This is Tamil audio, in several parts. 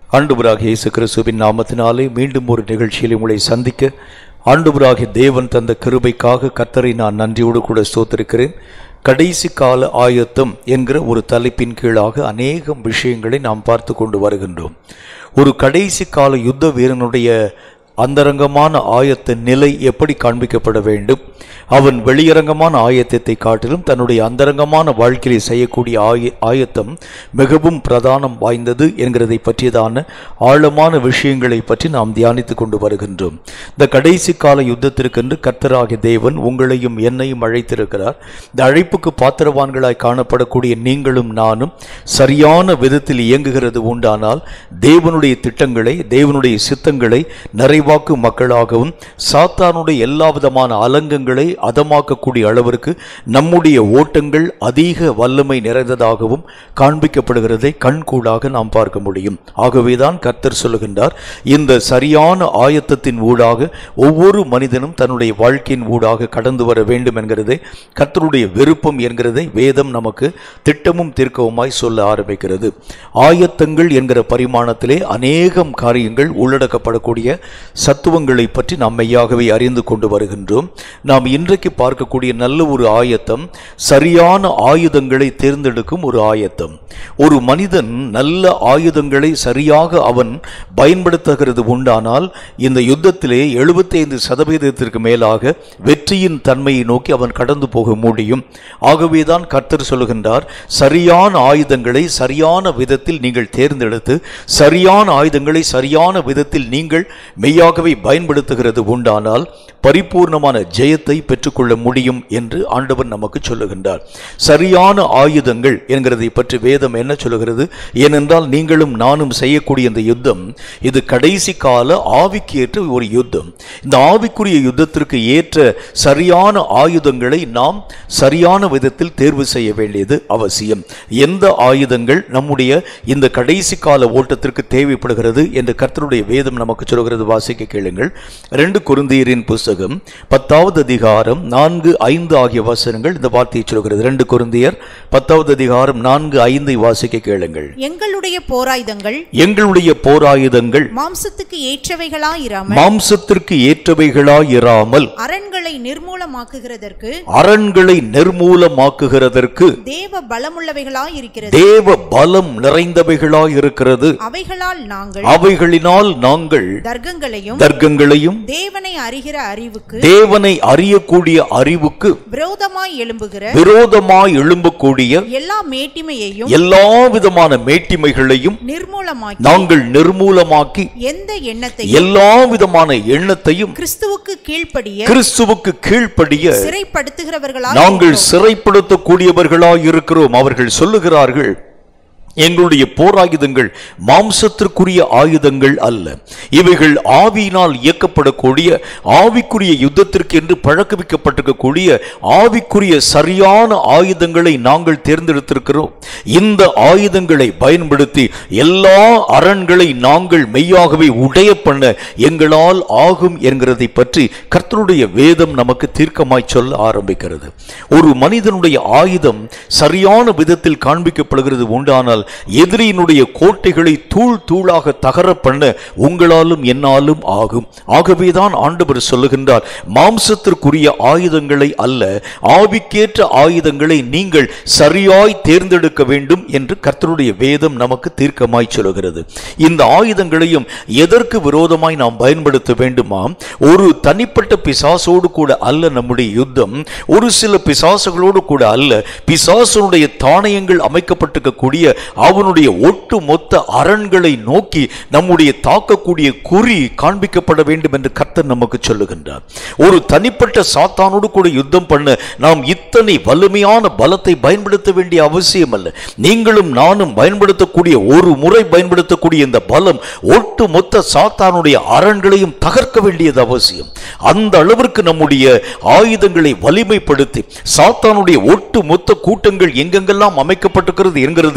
ஆண்டவராகிய இயேசு கிறிஸ்துவின் நாமத்தினாலே மீண்டும் ஒரு நிகழ்ச்சியில் உங்களை சந்திக்க ஆண்டவராகிய தேவன் தந்த கிருபைக்காக கர்த்தரை நான் நன்றியோடு கூட ஸ்தோத்திருக்கிறேன் கடைசி கால ஆயத்தம் என்கிற ஒரு தலைப்பின் கீழாக அநேகம் விஷயங்களை நாம் பார்த்து கொண்டு வருகின்றோம் ஒரு கடைசி கால யுத்த வீரனுடைய அந்தரங்கமான ஆயத்த நிலை எப்படி காண்பிக்கப்பட வேண்டும் அவன் வெளியரங்கமான ஆயத்தத்தை காட்டிலும் தன்னுடைய அந்தரங்கமான வாழ்க்கையை செய்யக்கூடிய ஆய ஆயத்தம் மிகவும் பிரதானம் வாய்ந்தது என்கிறதை பற்றியதான ஆழமான விஷயங்களை பற்றி நாம் தியானித்துக் கொண்டு வருகின்றோம் இந்த கடைசி கால யுத்தத்திற்கென்று கர்த்தராகிய தேவன் உங்களையும் என்னையும் அழைத்திருக்கிறார் இந்த அழைப்புக்கு பாத்திரவான்களாய் காணப்படக்கூடிய நீங்களும் நானும் சரியான விதத்தில் இயங்குகிறது உண்டானால் தேவனுடைய திட்டங்களை தேவனுடைய சித்தங்களை நிறைவாக்கும் மக்களாகவும் சாத்தானுடைய எல்லா விதமான அலங்கங்களை அதமாக்கக்கூடிய அளவிற்கு நம்முடைய ஓட்டங்கள் அதிக வல்லமை நிறைந்ததாகவும் காண்பிக்கப்படுகிறதை கண்கூடாக நாம் பார்க்க முடியும் ஆகவேதான் கர்த்தர் சொல்லுகின்றார் இந்த சரியான ஆயத்தத்தின் ஊடாக ஒவ்வொரு மனிதனும் தன்னுடைய வாழ்க்கையின் ஊடாக கடந்து வர வேண்டும் என்கிறதை கர்த்தருடைய விருப்பம் என்கிறதை வேதம் நமக்கு திட்டமும் தீர்க்கவுமாய் சொல்ல ஆரம்பிக்கிறது ஆயத்தங்கள் என்கிற பரிமாணத்திலே அநேகம் காரியங்கள் உள்ளடக்கப்படக்கூடிய சத்துவங்களை பற்றி நாம் மெய்யாகவே அறிந்து கொண்டு வருகின்றோம் நாம் இன்றைக்கு பார்க்கக்கூடிய நல்ல ஒரு ஆயத்தம் சரியான ஆயுதங்களை தேர்ந்தெடுக்கும் ஒரு ஆயத்தம் ஒரு மனிதன் நல்ல ஆயுதங்களை சரியாக அவன் பயன்படுத்துகிறது உண்டானால் இந்த யுத்தத்திலே 75% சதவீதத்திற்கு மேலாக வெற்றியின் தன்மையை நோக்கி அவன் கடந்து போக முடியும் ஆகவேதான் கர்த்தர் சொல்லுகின்றார் சரியான ஆயுதங்களை சரியான விதத்தில் நீங்கள் தேர்ந்தெடுத்து சரியான ஆயுதங்களை சரியான விதத்தில் நீங்கள் மெய்யாகவே பயன்படுத்துகிறது உண்டானால் பரிபூர்ணமான ஜெயத்தை பெற்றுக்கொள்ள முடியும் என்று ஆண்டவர் நமக்கு சொல்லுகின்றார் சரியான ஆயுதங்கள் என்கிறதை பற்றி வேதம் என்ன சொல்லுகிறது ஏனென்றால் நீங்களும் நானும் செய்யக்கூடிய இந்த யுத்தம் இது கடைசி கால ஆவிக்கு ஏற்ற ஒரு யுத்தம் இந்த ஆவிக்குரிய யுத்தத்திற்கு ஏற்ற சரியான ஆயுதங்களை நாம் சரியான விதத்தில் தேர்வு செய்ய வேண்டியது அவசியம் எந்த ஆயுதங்கள் நம்முடைய இந்த கடைசி கால ஓட்டத்திற்கு தேவைப்படுகிறது என்று கர்த்தருடைய வேதம் நமக்கு சொல்கிறது வாசிக்க கேளுங்கள் ரெண்டு குருந்தியரின் புஸ்தகம் பத்தாவது அதிகாரம் நான்கு ஐந்து ஆகிய வசனங்கள் இந்த வார்த்தையை சொல்கிறது ரெண்டு குருந்தியர் பத்தாவது அதிகாரம் நான்கு ஐந்தை வாசிக்க கேளுங்கள் எங்களுடைய போராயுதங்கள் எங்களுடைய போராயுதங்கள் மாம்சத்துக்கு ஏற்றவைகளாயிராமல் மாம்சத்திற்கு ஏற்றவைகளாயிராமல் அரண்களை நிர்மூலமாக்குகிறதற்கு அரண்களை நிர்மூலமாக்குகிறதற்கு தேவ பலமுள்ளவைகளாயிருக்கிறது தேவ பலம் நிறைந்தவைகளாயிருக்கிறது அவைகளால் நாங்கள் அவைகளினால் நாங்கள் தர்க்கங்களையும் தர்க்கங்களையும் தேவனை அறிகிற அறிவுக்கு தேவனை அறியக்கூடிய அறிவுக்கு விரோதமாய் எழும்புகிற விரோதமாய் எழும்பக்கூடிய எல்லா மேட்டிமையையும் எல்லா விதமான மேட்டிமைகளையும் நிர்மூலமாக்கி நாங்கள் நிர்மூலமாக்கி எந்த எண்ணத்தையும் எல்லா விதமான எண்ணத்தையும் கிறிஸ்துவுக்கு கீழ்ப்படிய கிறிஸ்துவுக்கு கீழ்ப்படிய சிறைப்படுத்துகிறவர்களாய் நாங்கள் சிறைப்படுத்தக்கூடியவர்களாய் இருக்கிறோம் அவர்கள் சொல்லுகிறார்கள் எங்களுடைய போராயுதங்கள் மாம்சத்திற்குரிய ஆயுதங்கள் அல்ல இவைகள் ஆவியினால் இயக்கப்படக்கூடிய ஆவிக்குரிய யுத்தத்திற்கு என்று பழக்கவிக்கப்பட்டிருக்கக்கூடிய ஆவிக்குரிய சரியான ஆயுதங்களை நாங்கள் தேர்ந்தெடுத்திருக்கிறோம் இந்த ஆயுதங்களை பயன்படுத்தி எல்லா அரண்களை நாங்கள் மெய்யாகவே உடைய பண்ண எங்களால் ஆகும் என்கிறதை பற்றி கர்த்தருடைய வேதம் நமக்கு தீர்க்கமாய் சொல்ல ஆரம்பிக்கிறது ஒரு மனிதனுடைய ஆயுதம் சரியான விதத்தில் காண்பிக்கப்படுகிறது உண்டானால் எதிரியினுடைய கோட்டைகளை தூள் தூளாக தகர பண்ண உங்களாலும் என்னாலும் ஆகும் ஆகவேதான் ஆண்டவர் சொல்லுகின்றார் மாம்சத்திற்குரிய ஆயுதங்களை அல்ல ஆவிக்கேற்ற ஆயுதங்களை நீங்கள் சரியாய் தேர்ந்தெடுக்க வேண்டும் என்று கர்த்தருடைய வேதம் நமக்கு தீர்க்கமாய் சொல்லுகிறது இந்த ஆயுதங்களையும் எதற்கு விரோதமாய் நாம் பயன்படுத்த வேண்டுமா ஒரு தனிப்பட்ட பிசாசோடு கூட அல்ல நம்முடைய யுத்தம் ஒரு சில பிசாசுகளோடு கூட அல்ல பிசாசனுடைய தானியங்கள் அமைக்கப்பட்டிருக்கக்கூடிய அவனுடைய ஒட்டு மொத்த அரண்களை நோக்கி நம்முடைய தாக்கக்கூடிய குறி காண்பிக்கப்பட வேண்டும் என்று கர்த்தர் நமக்கு சொல்லுகின்றார் ஒரு தனிப்பட்ட சாத்தானோடு கூட யுத்தம் பண்ண நாம் இத்தனை வலிமையான பலத்தை பயன்படுத்த வேண்டிய அவசியம் அல்ல நீங்களும் நானும் பயன்படுத்தக்கூடிய ஒரு முறை பயன்படுத்தக்கூடிய இந்த பலம் ஒட்டு மொத்த சாத்தானுடைய அரண்களையும் தகர்க்க வேண்டியது அவசியம் அந்த அளவிற்கு நம்முடைய ஆயுதங்களை வலிமைப்படுத்தி சாத்தானுடைய ஒட்டு மொத்த கூட்டங்கள் எங்கெங்கெல்லாம் அமைக்கப்பட்டிருக்கிறது என்கிறதை நாம்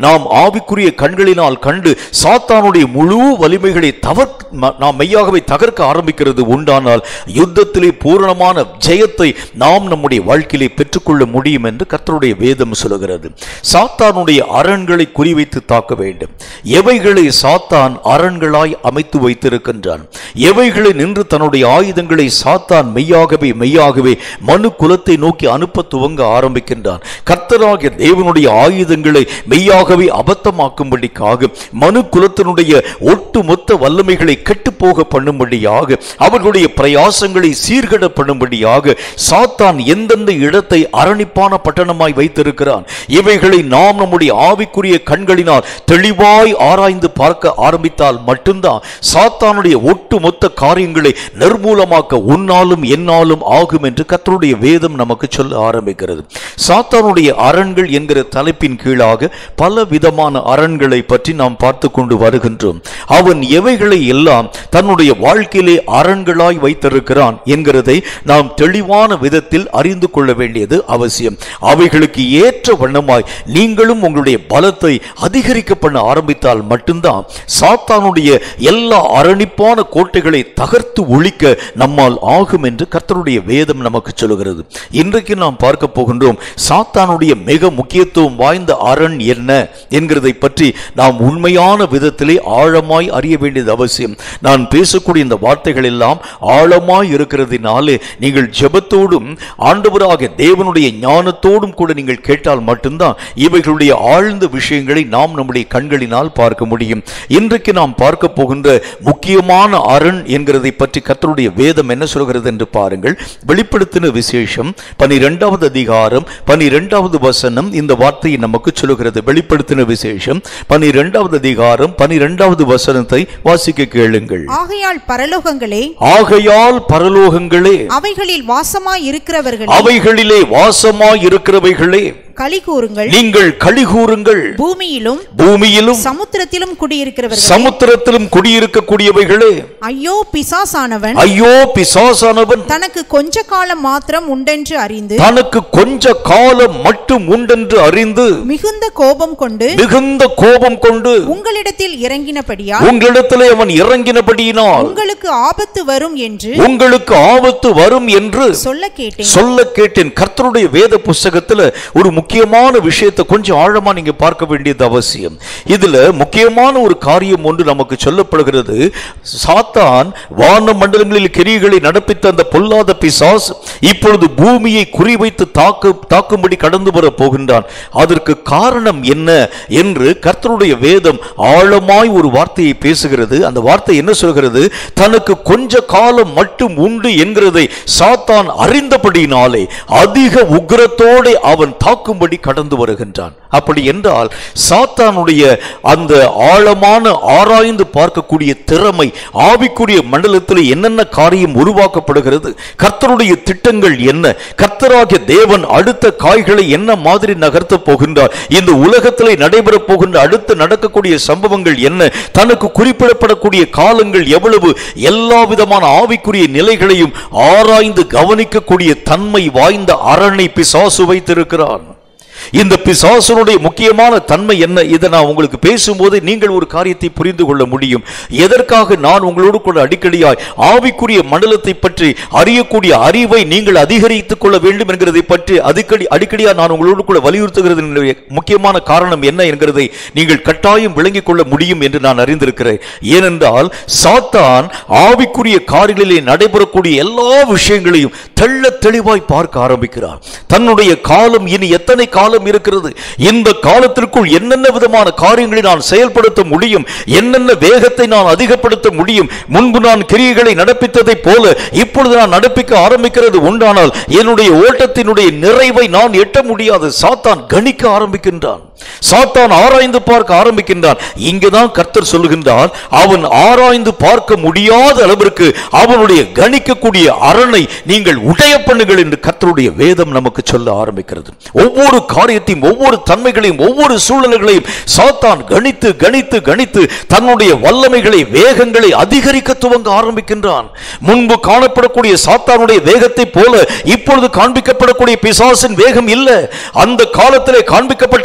நாம் ஆவிக்குரிய கண்களினால் கண்டு சாத்தானுடைய முழு வலிமைகளை தவிர்க்க நாம் மெய்யாகவே தகர்க்க ஆரம்பிக்கிறது உண்டானால் யுத்தத்திலே பூரணமான ஜெயத்தை நாம் நம்முடைய வாழ்க்கையிலே பெற்றுக்கொள்ள முடியும் என்று கர்த்தருடைய வேதம் சொல்லுகிறது சாத்தானுடைய அரண்களை குறிவைத்து தாக்க வேண்டும் எவைகளை சாத்தான் அரண்களாய் அமைத்து வைத்திருக்கின்றான் எவைகளை நின்று தன்னுடைய ஆயுதங்களை சாத்தான் மெய்யாகவே மெய்யாகவே மனு குலத்தை நோக்கி அனுப்ப துவங்க ஆரம்பிக்கின்றான் கர்த்தராகிய தேவனுடைய ஆயுதங்களை மெய்யாகவே அபத்தமாக்கும்படிக்காக மனு குலத்தினுடைய ஒட்டுமொத்த வல்லமைகளை கெட்டுப்போக பண்ணும்படியாக அவர்களுடைய பிரயாசங்களை சீர்கட பண்ணும்படியாக சாத்தான் எந்தெந்த இடத்தை அரணிப்பான பட்டணமாய் வைத்திருக்கிறான் இவைகளை நாம் நம்முடைய ஆவிக்குரிய கண்களினால் தெளிவாய் ஆராய்ந்து பார்க்க ஆரம்பித்தால் மட்டும்தான் சாத்தானுடைய ஒட்டுமொத்த காரியங்களை நிர்மூலமாக்க உன்னாலும் என்னாலும் ஆகும் என்று கர்த்தருடைய வேதம் நமக்கு சொல்ல ஆரம்பிக்கிறது சாத்தானுடைய அரண்கள் என்கிற தலைப்பின் கீழாக பல விதமான அரண்களை பற்றி நாம் பார்த்து கொண்டு வருகின்றோம் அவன் எவைகளை எல்லாம் தன்னுடைய வாழ்க்கையிலே அரண்களாய் வைத்திருக்கிறான் என்கிறதை நாம் தெளிவான விதத்தில் அறிந்து கொள்ள வேண்டியது அவசியம் அவைகளுக்கு ஏற்ற வண்ணமாய் நீங்களும் உங்களுடைய பலத்தை அதிகரிக்க பண்ண ஆரம்பித்தால் மட்டும்தான் சாத்தானுடைய எல்லா அரணிப்பான கோட்டைகளை தகர்த்து ஒழிக்க நம்மால் ஆகும் என்று கர்த்தருடைய வேதம் நமக்கு சொல்லுகிறது இன்றைக்கு நாம் பார்க்க போகின்றோம் சாத்தானுடைய மிக முக்கியத்துவம் வாய்ந்த அரண் என்ன என்கிறதை பற்றி நாம் உண்மையான விதத்திலே ஆழமாய் அறிய வேண்டியது அவசியம் நான் பேசக்கூடிய இந்த வார்த்தைகள் எல்லாம் ஆழமாய் இருக்கிறதுனாலே நீங்கள் ஜெபத்தோடும் ஆண்டவராக தேவனுடைய ஞானத்தோடும் கூட நீங்கள் கேட்டால் மட்டும்தான் இவைகளுடைய ஆழ்ந்த விஷயங்களை நாம் நம்முடைய கண்களினால் பார்க்க முடியும் இன்றைக்கு நாம் பார்க்க போகின்ற முக்கியமான அரண் என்கிறதை பற்றி கர்த்தருடைய வேதம் என்ன சொல்கிறது என்று பாருங்கள் வெளிப்படுத்தின விசேஷம் பனிரெண்டாவது அதிகாரம் பனிரெண்டாவது வசனம் இந்த வார்த்தையை நமக்கு சொல்லுகிறது வெளிப்படுத்தின விசேஷம் பனிரெண்டாவது அதிகாரம் பனிரெண்டாவது வசனத்தை வாசிக்க கேளுங்கள் ஆகையால் பரலோகங்களே ஆகையால் பரலோகங்களே அவைகளில் வாசமாய் இருக்கிறவர்களே அவைகளிலே வாசமாய் இருக்கிறவைகளே களி கூறுங்கள் நீங்கள் கழிகூறுங்கள் பூமியிலும் பூமியிலும் சமுத்திரத்திலும் குடியிருக்கிறவர்கள் சமுத்திரத்திலும் குடியிருக்கக்கூடியவைகளே ஐயோ பிசாசானவன் ஐயோ பிசாசானவன் தனக்கு கொஞ்ச காலம் மாத்திரம் உண்டென்று அறிந்து தனக்கு கொஞ்ச காலம் மட்டும் உண்டென்று அறிந்து மிகுந்த கோபம் கொண்டு மிகுந்த கோபம் கொண்டு உங்களிடத்தில் இறங்கினபடியா உங்களிடத்திலே அவன் இறங்கினபடியினால் உங்களுக்கு ஆபத்து வரும் என்று உங்களுக்கு ஆபத்து வரும் என்று சொல்ல கேட்டேன் சொல்ல கேட்டேன் கர்த்தருடைய வேத புஸ்தகத்துல ஒரு முக்கியமான விஷயத்தை கொஞ்சம் ஆழமா நீங்க பார்க்க வேண்டியது அவசியம் இதுல முக்கியமான ஒரு காரியம் ஒன்று நமக்கு சொல்லப்படுகிறது சாத்தான் வான மண்டலங்களில் கிரிகளை நடப்பித்த அந்த பொல்லாத பிசாஸ் இப்பொழுது பூமியை குறிவைத்து தாக்கு தாக்கும்படி கடந்து வர போகின்றான் அதற்கு காரணம் என்ன என்று கர்த்தருடைய வேதம் ஆழமாய் ஒரு வார்த்தையை பேசுகிறது அந்த வார்த்தை என்ன சொல்கிறது தனக்கு கொஞ்ச காலம் மட்டும் உண்டு என்கிறதை சாத்தான் அறிந்தபடியினாலே அதிக உக்கிரத்தோടെ அவன் தாக்கும்படி கடந்து வருகின்றான் அப்படி என்றால் சாத்தானுடைய அந்த ஆழமான ஆராய்ந்து பார்க்கக்கூடிய திறமை ஆவிக்குரிய மண்டலத்தில் என்னென்ன காரியம் உருவாக்கப்படுகிறது கர்த்தருடைய திட்டங்கள் என்ன கர்த்தராகிய தேவன் அடுத்த காய்களை என்ன மாதிரி நகர்த்த போகின்றார் இந்த உலகத்திலே நடைபெற போகின்ற அடுத்து நடக்கக்கூடிய சம்பவங்கள் என்ன தனக்கு குறிப்பிடப்படக்கூடிய காலங்கள் எவ்வளவு எல்லா விதமான ஆவிக்குரிய நிலைகளையும் ஆராய்ந்து கவனிக்கக்கூடிய தன்மை வாய்ந்த அரணை பிசாசு வைத்திருக்கிறான் இந்த பிசாசனுடைய முக்கியமான தன்மை என்ன இதை நான் உங்களுக்கு பேசும்போது நீங்கள் ஒரு காரியத்தை புரிந்து கொள்ள முடியும் எதற்காக நான் உங்களோடு கூட அடிக்கடியாய் ஆவிக்குரிய மண்டலத்தை பற்றி அறியக்கூடிய அறிவை நீங்கள் அதிகரித்துக் கொள்ள வேண்டும் என்கிறதை பற்றி அடிக்கடி அடிக்கடியா நான் உங்களோடு கூட வலியுறுத்துகிறது முக்கியமான காரணம் என்ன என்கிறதை நீங்கள் கட்டாயம் விளங்கிக் கொள்ள முடியும் என்று நான் அறிந்திருக்கிறேன் ஏனென்றால் சாத்தான் ஆவிக்குரிய காரியங்களிலே நடைபெறக்கூடிய எல்லா விஷயங்களையும் தெள்ள தெளிவாய் பார்க்க ஆரம்பிக்கிறார் தன்னுடைய காலம் இனி எத்தனை காலம் இருக்கிறது இந்த காலத்திற்குள் என்னென்ன விதமான காரியங்களை நான் செயல்படுத்த முடியும் என்னென்ன வேகத்தை நான் அதிகப்படுத்த முடியும் முன்பு நான் கிரியைகளை நடப்பித்ததை போல இப்பொழுது நான் நடப்பிக்க ஆரம்பிக்கிறது உண்டானால் என்னுடைய ஓட்டத்தினுடைய நிறைவை நான் எட்ட முடியாது சாத்தான் கணிக்க ஆரம்பிக்கின்றான் சாத்தான் ஆராய்ந்து பார்க்க ஆரம்பிக்கின்றான் இங்குதான் கர்த்தர் சொல்லுகின்றான் அவன் ஆராய்ந்து பார்க்க முடியாத அளவிற்கு அவனுடைய கணிக்கக்கூடிய அரணை நீங்கள் உடைய பண்ணுங்கள் என்று கர்த்தருடைய வேதம் நமக்கு சொல்ல ஆரம்பிக்கிறது ஒவ்வொரு காரியத்தையும் ஒவ்வொரு தன்மைகளையும் ஒவ்வொரு சூழ்நிலைகளையும் சாத்தான் கணித்து கணித்து கணித்து தன்னுடைய வல்லமைகளை வேகங்களை அதிகரிக்க துவங்க ஆரம்பிக்கின்றான் முன்பு காணப்படக்கூடிய சாத்தானுடைய வேகத்தை போல இப்பொழுது காண்பிக்கப்படக்கூடிய பிசாசின் வேகம் இல்ல அந்த காலத்திலே காண்பிக்கப்பட்ட வேகத்தை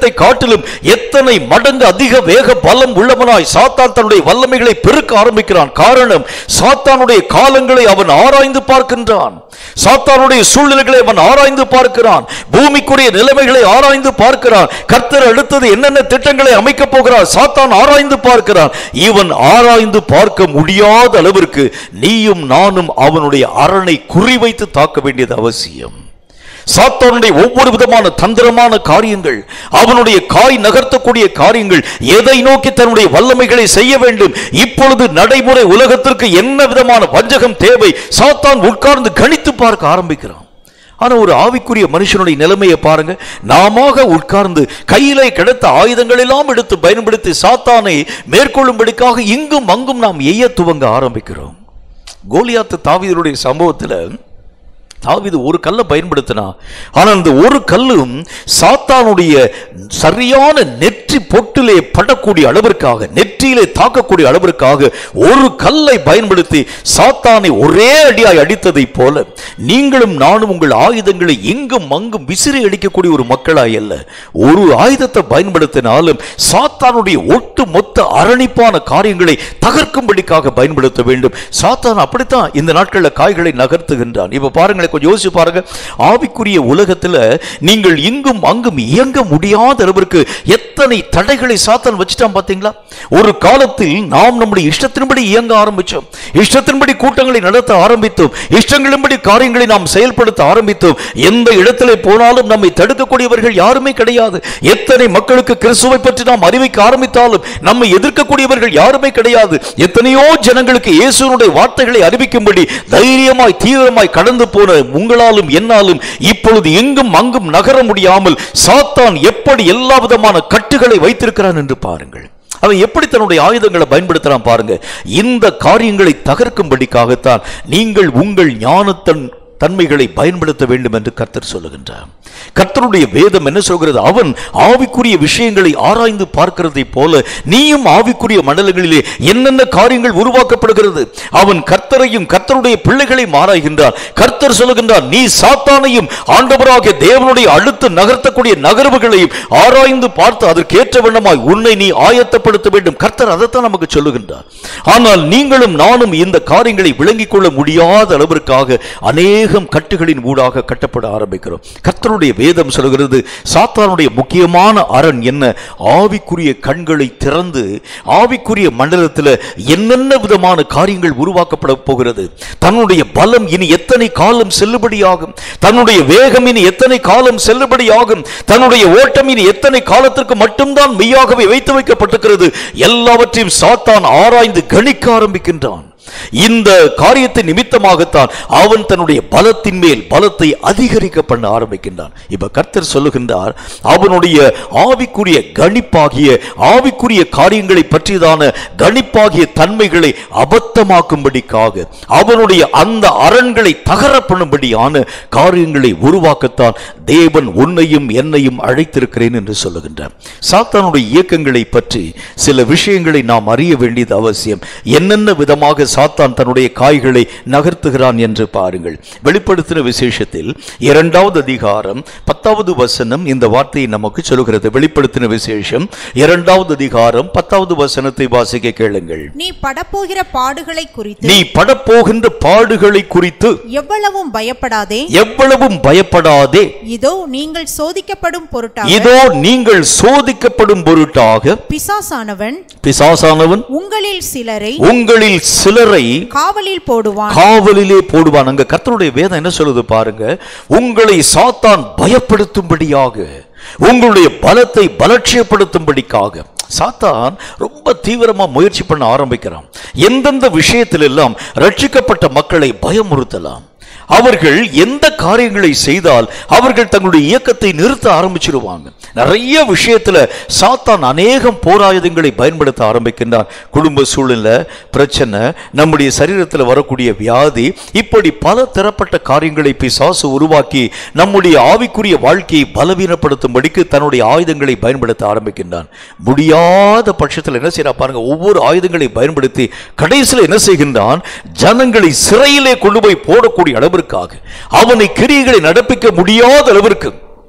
வேகத்தை காட்டிலும் எத்தனை மடங்கு அதிக வேக பலம் உள்ளவனாய் சாத்தான் தன்னுடைய வல்லமைகளை பெருக்க ஆரம்பிக்கிறான் காரணம் சாத்தானுடைய காலங்களை அவன் ஆராய்ந்து பார்க்கின்றான் சாத்தானுடைய சூழ்நிலைகளை அவன் ஆராய்ந்து பார்க்கிறான் பூமிக்குரிய நிலைமைகளை ஆராய்ந்து பார்க்கிறான் கர்த்தர் அடுத்தது என்னென்ன திட்டங்களை அமைக்கப் போகிறார் சாத்தான் ஆராய்ந்து பார்க்கிறான் இவன் ஆராய்ந்து பார்க்க முடியாத அளவிற்கு நீயும் நானும் அவனுடைய அரணை குறிவைத்து தாக்க வேண்டியது அவசியம் சாத்தானுடைய ஒவ்வொரு விதமான தந்திரமான காரியங்கள் அவனுடைய காய் நகர்த்தக்கூடிய காரியங்கள் எதை நோக்கி தன்னுடைய வல்லமைகளை செய்ய வேண்டும் இப்பொழுது நடைமுறை உலகத்திற்கு என்ன விதமான வஞ்சகம் தேவை சாத்தான் உட்கார்ந்து கணித்து பார்க்க ஆரம்பிக்கிறான் ஆனா ஒரு ஆவிக்குரிய மனுஷனுடைய நிலைமையை பாருங்க நாம உட்கார்ந்து கையிலே கிடைத்த ஆயுதங்கள் எல்லாம் எடுத்து பயன்படுத்தி சாத்தானை மேற்கொள்ளும்படிக்காக இங்கும் அங்கும் நாம் எய்ய துவங்க ஆரம்பிக்கிறோம் கோலியாத்து தாவீதுடைய சம்பவத்துல தாவீது ஒரு கல்லை பயன்படுத்தினா ஆனா அந்த ஒரு கல்லும் சாத்தானுடைய சரியான நெற்றி பொட்டிலே படக்கூடிய அளவிற்காக நெற்றியிலே தாக்கக்கூடிய அளவிற்காக ஒரு கல்லை பயன்படுத்தி சாத்தானை ஒரே அடியாய் அடித்ததைப் போல நீங்களும் நானும் உங்கள் ஆயுதங்களை எங்கும் அங்கும் விசிறி அடிக்கக்கூடிய ஒரு மக்களாய் அல்ல ஒரு ஆயுதத்தை பயன்படுத்தினாலும் சாத்தானுடைய ஒட்டு மொத்த அரணிப்பான காரியங்களை தகர்க்கும்படிக்காக பயன்படுத்த வேண்டும் சாத்தான் அப்படித்தான் இந்த நாட்களில் காய்களை நகர்த்துகின்றான் இப்ப பாருங்களேன் கொஞ்சம் யோசிச்சு பாருங்க ஆவிக்குரிய உலகத்துல நீங்கள் இங்கும் அங்கும் இயங்க முடியாத அளவிற்கு எத்தனை தடைகளை சாத்தான் வச்சுட்டான் பாத்தீங்களா ஒரு காலத்தில் நாம் நம்முடைய இஷ்டத்தின்படி இயங்க ஆரம்பிச்சோம் இஷ்டத்தின்படி கூட்டங்களை நடத்த ஆரம்பித்தோம் இஷ்டங்களின்படி காரியங்களை நாம் செயல்படுத்த ஆரம்பித்தோம் எந்த இடத்திலே போனாலும் நம்மை தடுக்கக்கூடியவர்கள் யாருமே கிடையாது எத்தனை மக்களுக்கு கிறிஸ்துவை பற்றி நாம் அறிவிக்க ஆரம்பித்தாலும் நம்மை எதிர்க்கக்கூடியவர்கள் யாருமே கிடையாது எத்தனையோ ஜனங்களுக்கு இயேசுனுடைய வார்த்தைகளை அறிவிக்கும்படி தைரியமாய் தீவிரமாய் கடந்து போன உங்களாலும் என்னாலும் இப்பொழுது எங்கும் அங்கும் நகர முடியாமல் சாத்தான் எப்படி எல்லா விதமான கட்டுகளை வைத்திருக்கிறான் என்று பாருங்கள் அவன் எப்படி தன்னுடைய ஆயுதங்களை பயன்படுத்துறான் பாருங்க இந்த காரியங்களை தகர்க்கும்படிக்காகத்தான் நீங்கள் உங்கள் ஞானத்தன் தன்மைகளை பயன்படுத்த வேண்டும் என்று கர்த்தர் சொல்லுகின்றார் கர்த்தருடைய வேதம் என்ன சொல்கிறது அவன் ஆவிக்குரிய விஷயங்களை ஆராய்ந்து பார்க்கிறதை போல நீயும் ஆவிக்குரிய மண்டலங்களிலே என்னென்ன காரியங்கள் உருவாக்கப்படுகிறது அவன் கர்த்தரையும் கர்த்தருடைய பிள்ளைகளையும் ஆராய்கின்றார் கர்த்தர் சொல்லுகின்றார் நீ சாத்தானையும் ஆண்டவராகிய தேவனுடைய அடுத்து நகர்த்தக்கூடிய நகர்வுகளையும் ஆராய்ந்து பார்த்து அதற்கேற்ற வண்ணமாய் உன்னை நீ ஆயத்தப்படுத்த வேண்டும் கர்த்தர் அதைத்தான் நமக்கு சொல்லுகின்றார் ஆனால் நீங்களும் நானும் இந்த காரியங்களை விளங்கிக் கொள்ள முடியாத அளவிற்காக அநேகம் கட்டுகளின் ஊடாக கட்டப்பட ஆரம்பிக்கிறோம் கர்த்தருடைய வேதம் சொல்கிறது சாத்தானுடைய முக்கியமான அரண் என்ன ஆவிக்குரிய கண்களை திறந்து ஆவிக்குரிய மண்டலத்தில் என்னென்ன விதமான காரியங்கள் உருவாக்கப்பட போகிறது தன்னுடைய பலம் இனி எத்தனை காலம் செல்லுபடியாகும் தன்னுடைய வேகம் இனி எத்தனை காலம் செல்லுபடியாகும் தன்னுடைய ஓட்டம் இனி எத்தனை காலத்திற்கு மட்டும்தான் மெய்யாகவே வைத்து வைக்கப்பட்டிருக்கிறது எல்லாவற்றையும் சாத்தான் ஆராய்ந்து கணிக்க ஆரம்பிக்கின்றான் இந்த காரியத்தின் நிமித்தமாகத்தான் அவன் தன்னுடைய பலத்தின் மேல் பலத்தை அதிகரிக்க பண்ண ஆரம்பிக்கின்றான் இப்ப கர்த்தர் சொல்லுகின்றார் அவனுடைய ஆவிக்குரிய கணிப்பாகிய ஆவிக்குரிய காரியங்களை பற்றியதான கணிப்பாகிய தன்மைகளை அபத்தமாக்கும்படிக்காக அவனுடைய அந்த அரண்களை தகர பண்ணும்படியான காரியங்களை உருவாக்கத்தான் தேவன் உன்னையும் என்னையும் அழைத்திருக்கிறேன் என்று சொல்லுகின்றார் சாத்தானுடைய இயக்கங்களை பற்றி சில விஷயங்களை நாம் அறிய வேண்டியது அவசியம் என்னென்ன விதமாக சாத்தான் தன்னுடைய காய்களை நகர்த்துகிறான் என்று பாருங்கள் வெளிப்படுத்தின விசேஷத்தில் இரண்டாவது அதிகாரம் பத்தாவது வசனம் இந்த வார்த்தையை நமக்கு சொல்கிறது வெளிப்படுத்தின விசேஷம் இரண்டாவது அதிகாரம் பத்தாவது வசனத்தை வாசிக்க கேளுங்கள் நீ படப்போகிற பாடுகளை குறித்து நீ படப்போகின்ற பாடுகளை குறித்து எவ்வளவும் பயப்படாதே எவ்வளவும் பயப்படாதே இதோ நீங்கள் சோதிக்கப்படும் பொருட்டாக இதோ நீங்கள் சோதிக்கப்படும் பொருட்டாக பிசாசானவன் பிசாசானவன் உங்களில் சிலரை உங்களில் சிலரை காவலில் போடுவான் காவலிலே போடுவான் அங்க கர்த்தருடைய வேதம் என்ன சொல்லுது பாருங்க உங்களை சாத்தான் பயப்படுத்தும்படியாக உங்களுடைய பலத்தை பலட்சியப்படுத்தும்படிக்காக சாத்தான் ரொம்ப தீவிரமா முயற்சி பண்ண ஆரம்பிக்கிறான் எந்தெந்த விஷயத்திலெல்லாம் ரட்சிக்கப்பட்ட மக்களை பயமுறுத்தலாம் அவர்கள் எந்த காரியங்களை செய்தால் அவர்கள் தங்களுடைய இயக்கத்தை நிறுத்த ஆரம்பிச்சிருவாங்க நிறைய விஷயத்துல சாத்தான் அநேகம் போராயுதங்களை பயன்படுத்த ஆரம்பிக்கின்றான் குடும்ப சூழ்நிலை பிரச்சனை நம்முடைய சரீரத்தில் வரக்கூடிய வியாதி இப்படி பல தரப்பட்ட காரியங்களை பிசாசு உருவாக்கி நம்முடைய ஆவிக்குரிய வாழ்க்கையை பலவீனப்படுத்தும்படிக்கு தன்னுடைய ஆயுதங்களை பயன்படுத்த ஆரம்பிக்கின்றான் முடியாத பட்சத்தில் என்ன செய்யறா பாருங்க ஒவ்வொரு ஆயுதங்களை பயன்படுத்தி கடைசியில் என்ன செய்கின்றான் ஜனங்களை சிறையிலே கொண்டு போய் போடக்கூடிய அளவிற்காக அவனை கிரியைகளை நடப்பிக்க முடியாத அளவிற்கு